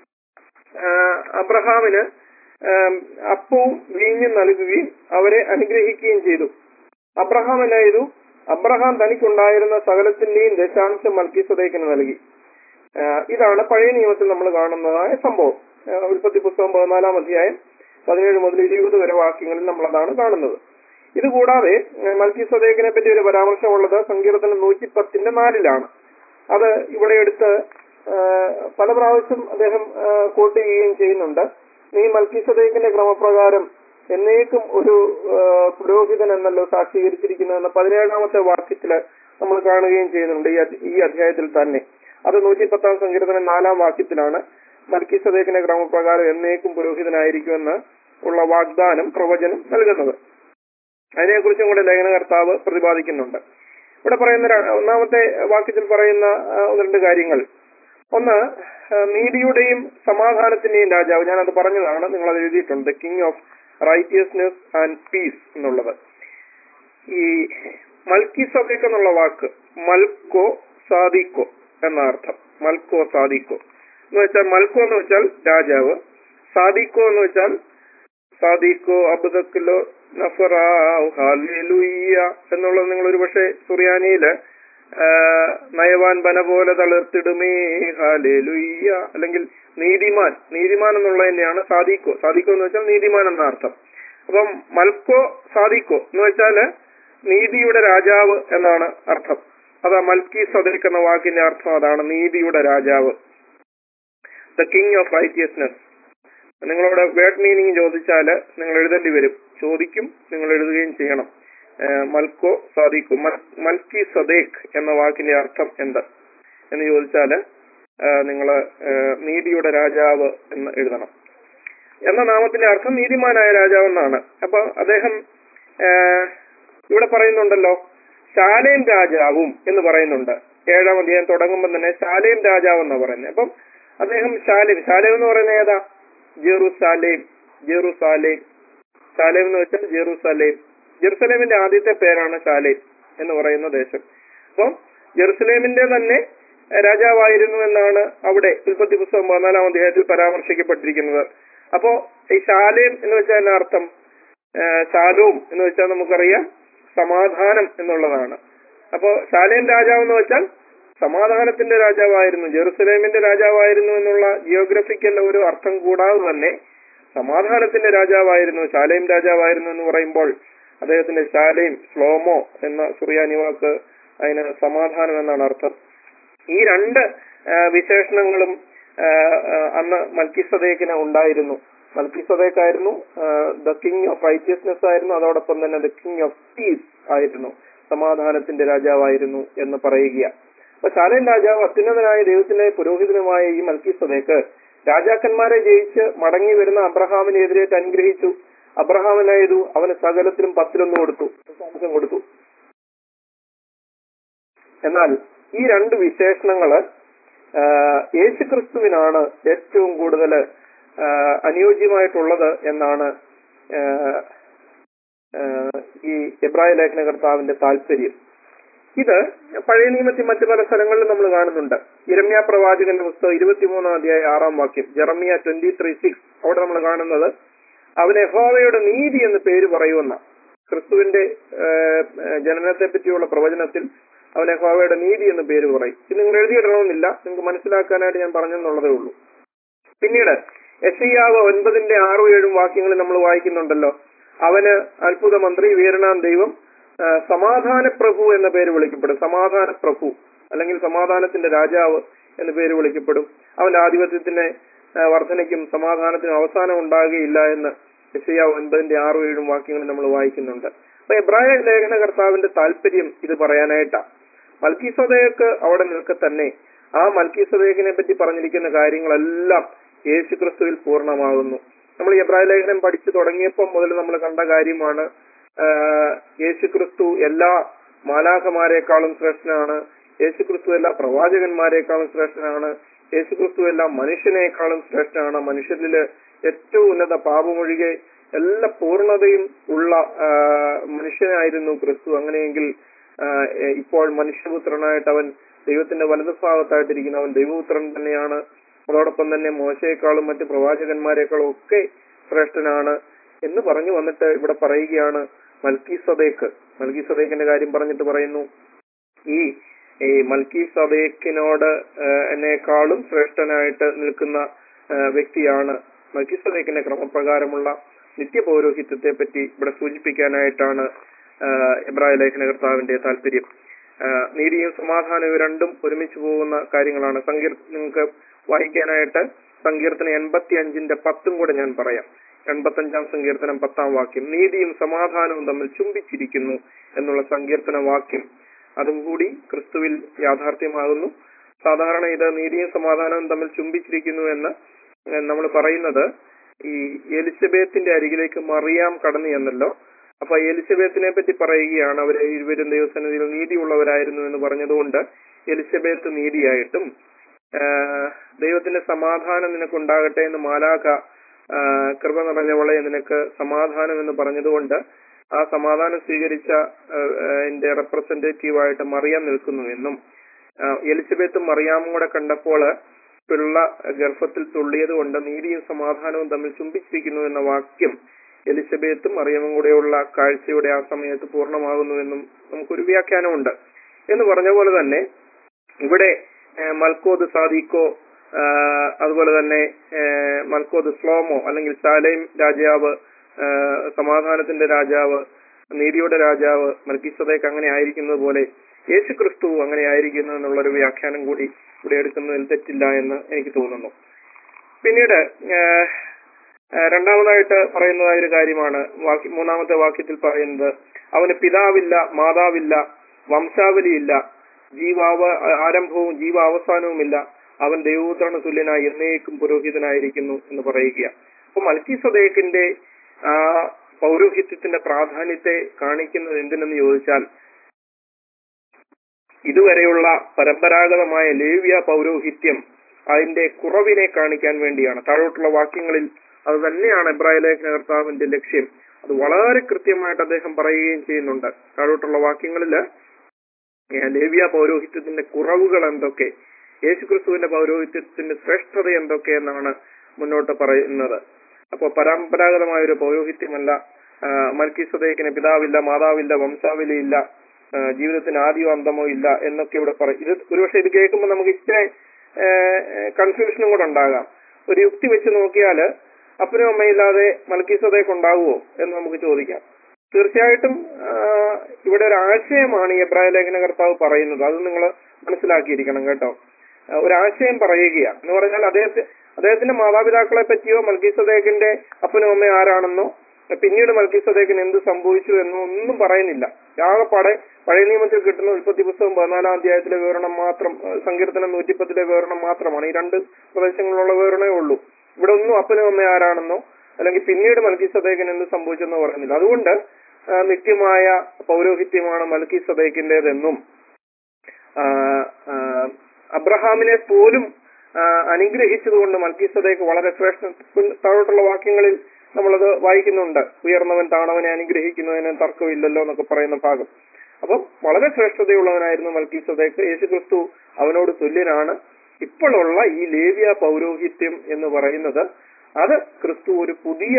ആ, അബ്രഹാമിന് ആം, അപ്പവും വീഞ്ഞും നൽകുകയും അവരെ അനുഗ്രഹിക്കുകയും ചെയ്തു അബ്രഹാം എന്നാ ചെയ്തു അബ്രഹാം തനിക്കുണ്ടായിരുന്ന സകലത്തിന്റെയും ദശാംശം മൽക്കിസദേക്കിന് നൽകി ആ, ഇതാണ് പഴയ നിയമത്തിൽ നമ്മൾ കാണുന്നതായ സംഭവം ആ, ഉൽപ്പത്തി പുസ്തകം പതിനാലാം അധ്യായം പതിനേഴ് മുതൽ ഇരുപത് വരെ വാക്യങ്ങളിൽ നമ്മൾ അതാണ് കാണുന്നത് ഇതുകൂടാതെ മൽക്കി സദേക്കിനെ പറ്റി ഒരു പരാമർശമുള്ളത് സങ്കീർത്തനം നൂറ്റി പത്തിന്റെ നാലിലാണ് അത് ഇവിടെ എടുത്ത് ആ, പല പ്രാവശ്യം അദ്ദേഹം ആ, കോട്ട് ചെയ്യുകയും ചെയ്യുന്നുണ്ട് നീ മൽക്കി സദേക്കിന്റെ ക്രമപ്രകാരം എന്നേക്കും ഒരു ആ, പുരോഹിതൻ എന്നല്ലോ സാക്ഷീകരിച്ചിരിക്കുന്നതെന്ന് പതിനേഴാമത്തെ വാക്യത്തില് നമ്മൾ കാണുകയും ചെയ്യുന്നുണ്ട് ഈ അധ്യ- ഈ അധ്യായത്തിൽ തന്നെ അത് നൂറ്റി പത്താം സങ്കീർത്തനം നാലാം വാക്യത്തിലാണ് മൽക്കി സദേക്കിന്റെ ക്രമപ്രകാരം എന്നേക്കും പുരോഹിതനായിരിക്കുമെന്ന് ഉള്ള വാഗ്ദാനം പ്രവചനം നൽകുന്നത് അതിനെക്കുറിച്ചും കൂടെ ലേഖനകർത്താവ് പ്രതിപാദിക്കുന്നുണ്ട് ഇവിടെ പറയുന്ന ര- ഒന്നാമത്തെ വാക്യത്തിൽ പറയുന്ന ആ, ഒന്ന് രണ്ട് കാര്യങ്ങൾ ഒന്ന് ആ, നീതിയുടെയും സമാധാനത്തിന്റെയും രാജാവ് ഞാനത് പറഞ്ഞതാണ് നിങ്ങൾ അത് എഴുതിയിട്ടുണ്ട് king of righteousness and peace എന്നുള്ളത് ഈ മൽക്കി സദേക്ക് എന്നുള്ള വാക്ക് മൽക്കോ സാദിക്കോ എന്ന അർത്ഥം മൽക്കോ സാദിക്കോ എന്ന് വെച്ചാൽ മൽക്കോ എന്ന് വെച്ചാൽ രാജാവ് സാദിക്കോ എന്ന് വെച്ചാൽ സാദിക്കോ അബ്ദക്കിലോ നഫറാവ് ഹാലേലുയ്യ എന്നുള്ളത് നിങ്ങൾ ഒരു പക്ഷേ സുറിയാനിയില് ആ, നയവാൻ ബന പോലെ തളിർത്തിടുമേ ഹാലേലുയ്യ അല്ലെങ്കിൽ നീതിമാൻ നീതിമാൻ എന്നുള്ളത് തന്നെയാണ് സാദിക്കോ സാദിക്കോ എന്ന് വെച്ചാൽ നീതിമാൻ എന്ന അർത്ഥം അപ്പം മൽക്കോ സാദിക്കോ എന്ന് വെച്ചാല് നീതിയുടെ രാജാവ് എന്നാണ് അർത്ഥം അതാ മൽക്കി സദരിക് എന്ന വാക്കിന്റെ അർത്ഥം അതാണ് നീതിയുടെ രാജാവ് ദ കിങ് ഓഫ് റൈറ്റിയസ്നെസ് നിങ്ങളോട് വേർഡ് മീനിങ് ചോദിച്ചാല് നിങ്ങൾ എഴുതേണ്ടി വരും ചോദിക്കും നിങ്ങൾ എഴുതുകയും ചെയ്യണം ഏഹ് മൽക്കോ സാദിക്കു മൽക്കി സദേഖ് എന്ന വാക്കിന്റെ അർത്ഥം എന്ത് എന്ന് ചോദിച്ചാല് നിങ്ങൾ നീതിയുടെ രാജാവ് എന്ന് എഴുതണം എന്ന നാമത്തിന്റെ അർത്ഥം നീതിമാനായ രാജാവ് എന്നാണ് അപ്പൊ അദ്ദേഹം ഏഹ്, ഇവിടെ പറയുന്നുണ്ടല്ലോ ശാലേം രാജാവും എന്ന് പറയുന്നുണ്ട് ഏഴാം അധ്യായം തുടങ്ങുമ്പോൾ തന്നെ ശാലേം രാജാവ് എന്നാ പറയുന്നത് അപ്പം അദ്ദേഹം ശാലേം ശാലേം എന്ന് പറയുന്നത് ഏതാ ജെറുസാലേം ജെറുസാലേം ശാലേം എന്ന് വെച്ചാൽ ജെറുസലേം ജെറുസലേമിന്റെ ആദ്യത്തെ പേരാണ് ശാലേം എന്ന് പറയുന്ന ദേശം അപ്പം ജെറുസലേമിന്റെ തന്നെ രാജാവായിരുന്നു എന്നാണ് അവിടെ ഉൽപ്പത്തി പുസ്തകം പതിനാലാം അധ്യായത്തിൽ പരാമർശിക്കപ്പെട്ടിരിക്കുന്നത് അപ്പോ ഈ ശാലേം എന്ന് വെച്ചാൽ എന്നാ അർത്ഥം ഏഹ് ശാലോം എന്ന് വെച്ചാൽ നമുക്കറിയാം സമാധാനം എന്നുള്ളതാണ് അപ്പോ ശാലേം രാജാവ് എന്ന് വെച്ചാൽ സമാധാനത്തിന്റെ രാജാവായിരുന്നു ജെറുസലേമിന്റെ രാജാവായിരുന്നു എന്നുള്ള ജിയോഗ്രഫിക്കൽ ഒരു അർത്ഥം കൂടാതെ തന്നെ സമാധാനത്തിന്റെ രാജാവായിരുന്നു ശാലേം രാജാവായിരുന്നു എന്ന് പറയുമ്പോൾ അദ്ദേഹത്തിന്റെ ശാലേം ശ്ലോമോ എന്ന സുറിയാനി വാക്ക് അതിന് സമാധാനം എന്നാണ് അർത്ഥം ഈ രണ്ട് ആ, വിശേഷണങ്ങളും ആ, ആ, അന്ന് മൽക്കിസദേക്കിന് ഉണ്ടായിരുന്നു മൽക്കിസദേക്കായിരുന്നു ദ കിങ് ഓഫ് റൈറ്റിയസ്നെസ് ആയിരുന്നു അതോടൊപ്പം തന്നെ ദ കിങ് ഓഫ് പീസ് ആയിരുന്നു സമാധാനത്തിന്റെ രാജാവായിരുന്നു എന്ന് പറയുക അപ്പൊ ശാലേം രാജാവ് അത്യുന്നതനായ ദൈവത്തിന്റെ പുരോഹിതനുമായ ഈ മൽക്കിസദേക്ക് രാജാക്കന്മാരെ ജയിച്ച് മടങ്ങി വരുന്ന അബ്രഹാമിനെ എതിരേറ്റ് അനുഗ്രഹിച്ചു അബ്രഹാമിനായതു അവന് സകലത്തിലും പത്തിലൊന്ന് കൊടുത്തു ദശാംശം കൊടുത്തു എന്നാൽ ഈ രണ്ട് വിശേഷണങ്ങള് ആ, യേശുക്രിസ്തുവിനാണ് ഏറ്റവും കൂടുതൽ അനുയോജ്യമായിട്ടുള്ളത് എന്നാണ് ആ, ആ, ഈ എബ്രായ ലേഖന കർത്താവിന്റെ താല്പര്യം ഇത് പഴയ നിയമത്തിൽ മറ്റു പല സ്ഥലങ്ങളിലും നമ്മൾ കാണുന്നുണ്ട് ഇരമ്യ പ്രവാചകന്റെ പുസ്തകം ഇരുപത്തിമൂന്നാം അധ്യായ ആറാം വാക്യം ജെറമിയ ട്വന്റി ത്രീ സിക്സ് അവിടെ നമ്മൾ കാണുന്നത് അവൻ യഹോവയുടെ നീതി എന്ന് പേര് പറയുമെന്ന ക്രിസ്തുവിന്റെ ഏഹ്, ഏഹ്, ജനനത്തെ പറ്റിയുള്ള പ്രവചനത്തിൽ അവൻ യഹോവയുടെ നീതി എന്ന് പേര് പറയും ഇത് നിങ്ങൾ എഴുതിയിടണമെന്നില്ല നിങ്ങൾക്ക് മനസ്സിലാക്കാനായിട്ട് ഞാൻ പറഞ്ഞെന്നുള്ളതേ ഉള്ളൂ പിന്നീട് എസ്ഐയാവ് ഒൻപതിന്റെ ആറും ഏഴും വാക്യങ്ങളിൽ നമ്മൾ വായിക്കുന്നുണ്ടല്ലോ അവന് അത്ഭുത മന്ത്രി വീരനാം ദൈവം ആ, സമാധാന പ്രഭു എന്ന പേര് വിളിക്കപ്പെടും സമാധാന പ്രഭു അല്ലെങ്കിൽ സമാധാനത്തിന്റെ രാജാവ് എന്ന പേര് വിളിക്കപ്പെടും അവന്റെ ആധിപത്യത്തിന് ആ, വർധനയ്ക്കും സമാധാനത്തിനും അവസാനം ഉണ്ടാകുകയില്ല എന്ന് എസ്ഐയാവ് ഒൻപതിന്റെ ആറും ഏഴും വാക്യങ്ങളിൽ നമ്മൾ വായിക്കുന്നുണ്ട് അപ്പൊ എബ്രായ ലേഖനകർത്താവിന്റെ താല്പര്യം ഇത് പറയാനായിട്ടാണ് മൽക്കീസോദയക്ക് അവിടെ നിൽക്കെ തന്നെ ആ മൽക്കീസോദയക്കിനെ പറ്റി പറഞ്ഞിരിക്കുന്ന കാര്യങ്ങളെല്ലാം യേശുക്രിസ്തുവിൽ പൂർണ്ണമാകുന്നു നമ്മൾ ഈ എബ്രായ ലേഖനം പഠിച്ചു തുടങ്ങിയപ്പോൾ മുതൽ നമ്മൾ കണ്ട കാര്യമാണ് ആഹ് യേശുക്രിസ്തു എല്ലാ മാലാഖമാരെക്കാളും ശ്രേഷ്ഠനാണ് യേശുക്രിസ്തു എല്ലാ പ്രവാചകന്മാരെക്കാളും ശ്രേഷ്ഠനാണ് യേശുക്രിസ്തു എല്ലാ മനുഷ്യനേക്കാളും ശ്രേഷ്ഠനാണ് മനുഷ്യരില് ഏറ്റവും ഉന്നത പാപമൊഴികെ എല്ലാ പൂർണ്ണതയും ഉള്ള ആഹ് മനുഷ്യനായിരുന്നു ക്രിസ്തു അങ്ങനെയെങ്കിൽ ആഹ് എ- ഇപ്പോൾ മനുഷ്യപുത്രനായിട്ട് അവൻ ദൈവത്തിന്റെ വലതുഭാഗത്തായിട്ടിരിക്കുന്ന അവൻ ദൈവപുത്രൻ തന്നെയാണ് അതോടൊപ്പം തന്നെ മോശയെക്കാളും മറ്റ് പ്രവാചകന്മാരെക്കാളും ഒക്കെ ശ്രേഷ്ഠനാണ് എന്ന് പറഞ്ഞു വന്നിട്ട് ഇവിടെ പറയുകയാണ് മൽക്കി സദേക്ക് മൽക്കി സദേക്കിന്റെ കാര്യം പറഞ്ഞിട്ട് പറയുന്നു ഈ ഈ മൽക്കി സദേക്കിനോട് എന്നെക്കാളും ശ്രേഷ്ഠനായിട്ട് നിൽക്കുന്ന ആ, വ്യക്തിയാണ് മൽക്കി സദേക്കിന്റെ ക്രമപ്രകാരമുള്ള നിത്യപൗരോഹിത്യത്തെ പറ്റി ഇവിടെ സൂചിപ്പിക്കാനായിട്ടാണ് ആ, എബ്രായ ലേഖനകർത്താവിന്റെ താല്പര്യം ആ, നീതിയും സമാധാനവും ഇവ രണ്ടും ഒരുമിച്ച് പോകുന്ന കാര്യങ്ങളാണ് സങ്കീർ നിങ്ങൾക്ക് വായിക്കാനായിട്ട് സങ്കീർത്തനം എൺപത്തി അഞ്ചിന്റെ പത്തും കൂടെ ഞാൻ പറയാം എൺപത്തഞ്ചാം സങ്കീർത്തനം പത്താം വാക്യം നീതിയും സമാധാനവും തമ്മിൽ ചുംബിച്ചിരിക്കുന്നു എന്നുള്ള സങ്കീർത്തന വാക്യം അതും കൂടി ക്രിസ്തുവിൽ യാഥാർത്ഥ്യമാകുന്നു സാധാരണ ഇത് നീതിയും സമാധാനവും തമ്മിൽ ചുംബിച്ചിരിക്കുന്നു എന്ന് നമ്മൾ പറയുന്നത് ഈ എലിസബത്തിന്റെ അരികിലേക്ക് മറിയാം കടന്നു എന്നല്ലോ അപ്പൊ എലിസബത്തിനെ പറ്റി പറയുകയാണ് അവർ ഇരുവരും ദൈവസന്നിധിയിൽ നീതിയുള്ളവരായിരുന്നു എന്ന് പറഞ്ഞതുകൊണ്ട് എലിസബത്ത് നീതിയായിട്ടും ആഹ് ദൈവത്തിന്റെ സമാധാനം നിനക്കുണ്ടാകട്ടെ എന്ന് മാലാഖ ആഹ് കൃപ നിറഞ്ഞവളെ നിനക്ക് സമാധാനം എന്ന് പറഞ്ഞതുകൊണ്ട് ആ സമാധാനം സ്വീകരിച്ച എന്റെ റെപ്രസെന്റേറ്റീവ് ആയിട്ട് മറിയാം നിൽക്കുന്നു എന്നും ആഹ് എലിസബത്തും മറിയാമും കൂടെ കണ്ടപ്പോൾ പിള്ള ഗർഭത്തിൽ തുള്ളിയത് കൊണ്ട് നീതിയും സമാധാനവും തമ്മിൽ ചുംബിച്ചിരിക്കുന്നു എന്ന വാക്യം എലിസബത്തും മറിയമും കൂടെയുള്ള കാഴ്ചയുടെ ആ സമയത്ത് പൂർണ്ണമാകുന്നുവെന്നും നമുക്കൊരു വ്യാഖ്യാനമുണ്ട് എന്ന് പറഞ്ഞ പോലെ തന്നെ ഇവിടെ ഏഹ് മൽക്കോദ് സാദിക്കോ ആഹ് അതുപോലെ തന്നെ ഏഹ് മൽക്കോദ് സ്ലോമോ അല്ലെങ്കിൽ സാലൈം രാജാവ് ആഹ് സമാധാനത്തിന്റെ രാജാവ് നീതിയുടെ രാജാവ് മൽക്കിസദേക്ക് അങ്ങനെ ആയിരിക്കുന്നത് പോലെ യേശു ക്രിസ്തു അങ്ങനെ ആയിരിക്കുന്നു എന്നുള്ളൊരു വ്യാഖ്യാനം കൂടി ഇവിടെ എടുക്കുന്നതിൽ തെറ്റില്ല എന്ന് എനിക്ക് തോന്നുന്നു പിന്നീട് ഏഹ്, ഏഹ് രണ്ടാമതായിട്ട് പറയുന്നതായ ഒരു കാര്യമാണ് വാക്യ മൂന്നാമത്തെ വാക്യത്തിൽ പറയുന്നത് അവന് പിതാവില്ല മാതാവില്ല വംശാവലിയില്ല ജീവാവ ആരംഭവും ജീവാവസാനവുമില്ല അവൻ ദൈവപുത്രന് തുല്യനായി എന്നേക്കും പുരോഹിതനായിരിക്കുന്നു എന്ന് പറയുക അപ്പൊ മൽക്കി സദേക്കിന്റെ ആ പൗരോഹിത്യത്തിന്റെ പ്രാധാന്യത്തെ കാണിക്കുന്നത് എന്തിനെന്ന് ചോദിച്ചാൽ ഇതുവരെയുള്ള പരമ്പരാഗതമായ ലേവ്യ പൗരോഹിത്യം അതിന്റെ കുറവിനെ കാണിക്കാൻ വേണ്ടിയാണ് താഴോട്ടുള്ള വാക്യങ്ങളിൽ അത് തന്നെയാണ് എബ്രായ ലേഖനകർത്താവിന്റെ ലക്ഷ്യം അത് വളരെ കൃത്യമായിട്ട് അദ്ദേഹം പറയുകയും ചെയ്യുന്നുണ്ട് താഴോട്ടുള്ള വാക്യങ്ങളില് ഏഹ് ലേവ്യ പൗരോഹിത്യത്തിന്റെ കുറവുകൾ എന്തൊക്കെ യേശുക്രിസ്തുവിന്റെ പൗരോഹിത്യത്തിന്റെ ശ്രേഷ്ഠത എന്തൊക്കെ എന്നാണ് മുന്നോട്ട് പറയുന്നത് അപ്പൊ പരമ്പരാഗതമായ ഒരു പൗരോഹിത്യമല്ല മൽക്കിസദേക്കിന് പിതാവില്ല മാതാവില്ല വംശാവലിയില്ല ആ, ജീവിതത്തിന് ആദ്യമോ അന്തമോ ഇല്ല എന്നൊക്കെ ഇവിടെ പറയും ഇത് ഒരുപക്ഷെ ഇത് കേൾക്കുമ്പോൾ നമുക്ക് ഇച്ചിരി കൺഫ്യൂഷനും കൂടെ ഉണ്ടാകാം ഒരു യുക്തി വെച്ച് നോക്കിയാല് അപ്പനും അമ്മയില്ലാതെ മൽക്കിസദേക്ക് ഉണ്ടാവുമോ എന്ന് നമുക്ക് ചോദിക്കാം തീർച്ചയായിട്ടും ആ, ഇവിടെ ഒരു ആശയമാണ് ഈ എബ്രായ ലേഖന കർത്താവ് പറയുന്നത് അത് നിങ്ങൾ മനസ്സിലാക്കിയിരിക്കണം കേട്ടോ ആ, ഒരു ആശയം പറയുകയാണ് എന്ന് പറഞ്ഞാൽ അദ്ദേഹത്തെ അദ്ദേഹത്തിന്റെ മാതാപിതാക്കളെ പറ്റിയോ മൽക്കീസദേക്കിന്റെ അപ്പനും അമ്മയും ആരാണെന്നോ പിന്നീട് മൽക്കീസദേക്കിന് എന്ത് സംഭവിച്ചു എന്നോ ഒന്നും പറയുന്നില്ല ആകെപ്പാടെ പഴയ നിയമത്തിൽ കിട്ടുന്ന ഉൽപ്പത്തി പുസ്തകം പതിനാലാം അധ്യായത്തിലെ വിവരണം മാത്രം ആ, സങ്കീർത്തനം നൂറ്റിപ്പത്തിലെ വിവരണം മാത്രമാണ് ഈ രണ്ട് പ്രദേശങ്ങളിലുള്ള വിവരണമേ ഉള്ളൂ ഇവിടെ ഒന്നും അപ്പനും അമ്മയും ആരാണെന്നോ അല്ലെങ്കിൽ പിന്നീട് മൽക്കി സദേക്കിന് എന്ത് സംഭവിച്ചെന്നോ പറയുന്നില്ല അതുകൊണ്ട് ആ, നിത്യമായ പൗരോഹിത്യമാണ് മൽക്കി സദേക്കിന്റേതെന്നും ആ, ആ, അബ്രഹാമിനെ പോലും ആ, അനുഗ്രഹിച്ചതുകൊണ്ട് മൽക്കി സദേക്ക് വളരെ ശ്രേഷ്ഠ താഴോട്ടുള്ള വാക്യങ്ങളിൽ നമ്മളത് വായിക്കുന്നുണ്ട് ഉയർന്നവൻ താണവനെ അനുഗ്രഹിക്കുന്നതിന് തർക്കമില്ലല്ലോ എന്നൊക്കെ പറയുന്ന ഭാഗം അപ്പം വളരെ ശ്രേഷ്ഠതയുള്ളവനായിരുന്നു മൽക്കി സദേക്ക് യേശു ക്രിസ്തു അവനോട് തുല്യനാണ് ഇപ്പോഴുള്ള ഈ ലേവ്യ പൗരോഹിത്യം എന്ന് പറയുന്നത് അത് ക്രിസ്തു ഒരു പുതിയ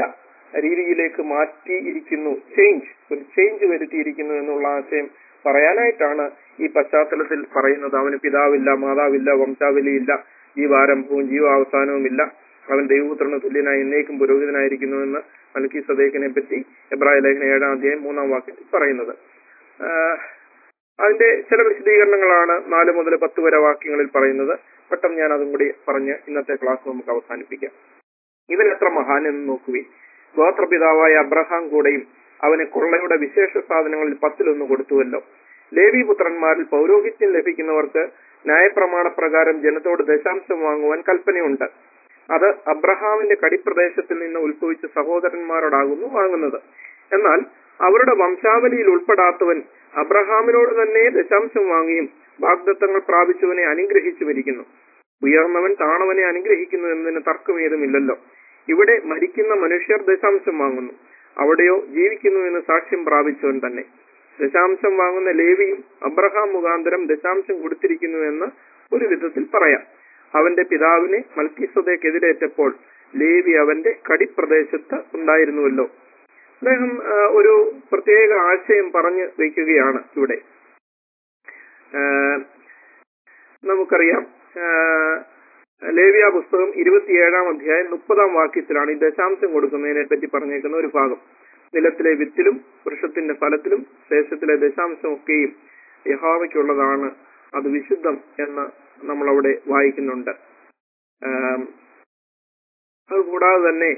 രീതിയിലേക്ക് മാറ്റിയിരിക്കുന്നു ചേഞ്ച് ഒരു ചേഞ്ച് വരുത്തിയിരിക്കുന്നു എന്നുള്ള ആശയം പറയാനായിട്ടാണ് ഈ പശ്ചാത്തലത്തിൽ പറയുന്നത് അവന് പിതാവില്ല മാതാവില്ല വംശാവലിയില്ല ജീവാരംഭവും ജീവാവസാനവും ഇല്ല അവൻ ദൈവപുത്രന് തുല്യനായി എന്നേക്കും പുരോഹിതനായിരിക്കുന്നുവെന്ന് മൽക്കി സദേക്കിനെ പറ്റി എബ്രായ ലേഖന ഏഴാം അധ്യായം മൂന്നാം വാക്യത്തിൽ പറയുന്നത് ആഹ് അതിന്റെ ചില വിശദീകരണങ്ങളാണ് നാല് മുതൽ പത്ത് വരെ വാക്യങ്ങളിൽ പറയുന്നത് പെട്ടെന്ന് ഞാൻ അതും കൂടി പറഞ്ഞ് ഇന്നത്തെ ക്ലാസ് നമുക്ക് അവസാനിപ്പിക്കാം ഇവൻ എത്ര മഹാൻ എന്ന് നോക്കുവിൻ ഗോത്രപിതാവായ അബ്രഹാം കൂടെയും അവന് കൊള്ളയുടെ വിശേഷ സാധനങ്ങളിൽ പത്തിലൊന്ന് കൊടുത്തുവല്ലോ ലേവി പുത്രന്മാരിൽ പൗരോഹിത്യം ലഭിക്കുന്നവർക്ക് ന്യായപ്രമാണ പ്രകാരം ജനത്തോട് ദശാംശം വാങ്ങുവാൻ കൽപ്പനയുണ്ട് അത് അബ്രഹാമിന്റെ കടിപ്രദേശത്തിൽ നിന്ന് ഉത്ഭവിച്ച സഹോദരന്മാരോടാകുന്നു വാങ്ങുന്നത് എന്നാൽ അവരുടെ വംശാവലിയിൽ ഉൾപ്പെടാത്തവൻ അബ്രഹാമിനോട് തന്നെ ദശാംശം വാങ്ങിയും വാഗ്ദത്തങ്ങൾ പ്രാപിച്ചവനെ അനുഗ്രഹിച്ചുമിരിക്കുന്നു ഉയർന്നവൻ താണവനെ അനുഗ്രഹിക്കുന്നു എന്നതിന് തർക്കമേതുമില്ലല്ലോ ഇവിടെ മരിക്കുന്ന മനുഷ്യർ ദശാംശം വാങ്ങുന്നു അവിടെയോ ജീവിക്കുന്നു എന്ന് സാക്ഷ്യം പ്രാപിച്ചവൻ തന്നെ ദശാംശം വാങ്ങുന്ന ലേവിയും അബ്രഹാം മുഖാന്തരം ദശാംശം കൊടുത്തിരിക്കുന്നു എന്ന് ഒരു വിധത്തിൽ പറയാം അവന്റെ പിതാവിനെ മൽക്കിസ്വതയ്ക്കെതിരേറ്റപ്പോൾ ലേവി അവന്റെ കടിപ്രദേശത്ത് ഉണ്ടായിരുന്നുവല്ലോ അദ്ദേഹം ആ, ഒരു പ്രത്യേക ആശയം പറഞ്ഞു വയ്ക്കുകയാണ് ഇവിടെ ആ, നമുക്കറിയാം ആ, ലേവ്യ പുസ്തകം ഇരുപത്തിയേഴാം അധ്യായം മുപ്പതാം വാക്യത്തിലാണ് ഈ ദശാംശം കൊടുക്കുന്നതിനെ പറ്റി പറഞ്ഞേക്കുന്ന ഒരു ഭാഗം നിലത്തിലെ വിത്തിലും വൃക്ഷത്തിന്റെ ഫലത്തിലും ശേഷത്തിലെ ദശാംശം ഒക്കെയും യഹോവയ്ക്കുള്ളതാണ് അത് വിശുദ്ധം എന്ന് നമ്മൾ അവിടെ വായിക്കുന്നുണ്ട് ആം, അതുകൂടാതെ തന്നെ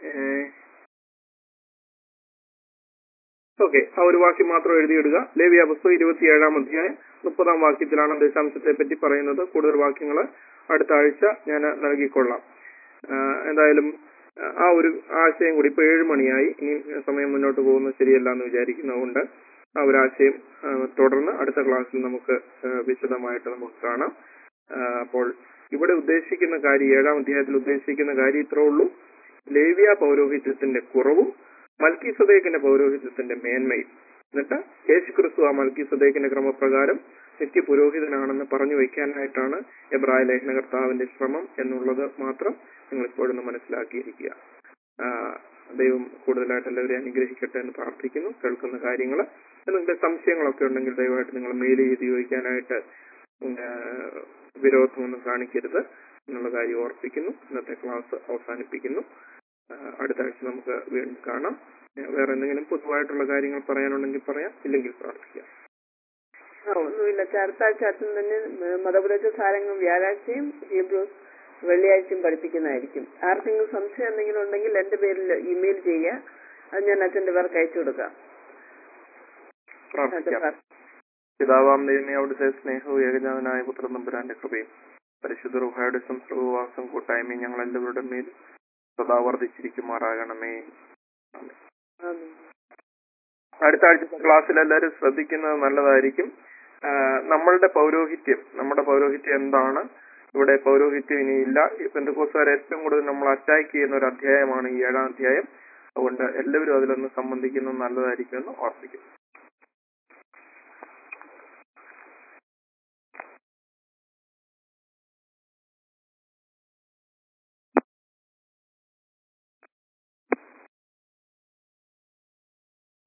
ഓക്കെ ആ ഒരു വാക്യം മാത്രം എഴുതിയിടുക ലേവിയ പുസ്തകം ഇരുപത്തിയേഴാം അധ്യായം മുപ്പതാം വാക്യത്തിലാണ് ദശാംശത്തെ പറ്റി പറയുന്നത് കൂടുതൽ വാക്യങ്ങൾ അടുത്ത ആഴ്ച ഞാൻ നൽകിക്കൊള്ളാം ആ, എന്തായാലും ആ ഒരു ആശയം കൂടി ഇപ്പൊ ഏഴ് മണിയായി ഇനി സമയം മുന്നോട്ട് പോകുന്നത് ശരിയല്ല എന്ന് വിചാരിക്കുന്നതുകൊണ്ട് ആ ഒരു ആശയം ആ, തുടർന്ന് അടുത്ത ക്ലാസ്സിൽ നമുക്ക് ആ, വിശദമായിട്ട് നമുക്ക് കാണാം ആ, അപ്പോൾ ഇവിടെ ഉദ്ദേശിക്കുന്ന കാര്യം ഏഴാം അധ്യായത്തിൽ ഉദ്ദേശിക്കുന്ന കാര്യം ഇത്രേ ഉള്ളൂ ലേവ്യ പൗരോഹിത്യത്തിന്റെ കുറവും മൽക്കി സദേക്കിന്റെ പൗരോഹിത്യത്തിന്റെ മേന്മയും എന്നിട്ട് യേശു ക്രിസ്തു ആ മൽക്കി സദേക്കിന്റെ ക്രമപ്രകാരം നിത്യ പുരോഹിതനാണെന്ന് പറഞ്ഞു വയ്ക്കാനായിട്ടാണ് എബ്രായ ലേഖനകർത്താവിന്റെ ശ്രമം എന്നുള്ളത് മാത്രം നിങ്ങൾ ഇപ്പോഴൊന്ന് മനസ്സിലാക്കിയിരിക്കുക ആ, ദൈവം കൂടുതലായിട്ട് എല്ലാവരെയും അനുഗ്രഹിക്കട്ടെ എന്ന് പ്രാർത്ഥിക്കുന്നു കേൾക്കുന്ന കാര്യങ്ങൾ എന്തെങ്കിലും സംശയങ്ങളൊക്കെ ഉണ്ടെങ്കിൽ ദയവായിട്ട് നിങ്ങൾ മെയിൽ ചെയ്ത് ചോദിക്കാനായിട്ട് ഉം, ആ, വിരോധമൊന്നും കാണിക്കരുത് എന്നുള്ള കാര്യം ഓർപ്പിക്കുന്നു ഇന്നത്തെ ക്ലാസ് അവസാനിപ്പിക്കുന്നു ആ, അടുത്ത ആഴ്ച നമുക്ക് വീണ്ടും കാണാം ആ, വേറെ എന്തെങ്കിലും പൊതുവായിട്ടുള്ള കാര്യങ്ങൾ പറയാനുണ്ടെങ്കിൽ പറയാം ഇല്ലെങ്കിൽ പ്രാർത്ഥിക്കാം ആ ഒന്നുമില്ല അടുത്ത ആഴ്ച അച്ഛൻ തന്നെ മ- മതപുരച്ച സാരങ്ങൾ വ്യാഴാഴ്ചയും ഹീബ്രൂസ് വെള്ളിയാഴ്ചയും പഠിപ്പിക്കുന്നതായിരിക്കും ആർക്കെങ്കിലും സംശയം എന്തെങ്കിലും ഉണ്ടെങ്കിൽ എന്റെ പേരിൽ ഇമെയിൽ ചെയ്യുക അത് ഞാൻ അച്ഛന്റെ പേർക്ക് അയച്ചു കൊടുക്കാം പ്രാർത്ഥിക്കാം അച്ഛൻ പിതാവാം ദൈവമേ അവിടുത്തെ സ്നേഹവും ഏകജാതനായ പുത്രൻ നമ്പുരാന്റെ കൃപയും പരിശുദ്ധ റുഹായുടെ സംസർഗവാസം കൂട്ടായ്മയും ഞങ്ങൾ എല്ലാവരുടെ മേൽ സദാ വർദ്ധിച്ചിരിക്കുമാറാകണമേ ആമേൻ. അടുത്ത ആഴ്ചത്തെ ക്ലാസ്സിൽ എല്ലാവരും ശ്രദ്ധിക്കുന്നത് നല്ലതായിരിക്കും ആ, നമ്മളുടെ പൗരോഹിത്യം നമ്മുടെ പൗരോഹിത്യം എന്താണ് ഇവിടെ പൗരോഹിത്യം ഇനിയില്ല പെന്തക്കോസുകാർ ഏറ്റവും കൂടുതൽ നമ്മൾ അറ്റാക്ക് ചെയ്യുന്ന ഒരു അധ്യായമാണ് ഈ ഏഴാം അധ്യായം അതുകൊണ്ട് എല്ലാവരും അതിലൊന്ന് സംബന്ധിക്കുന്നത് നല്ലതായിരിക്കുമെന്ന് ഓർപ്പിക്കുന്നു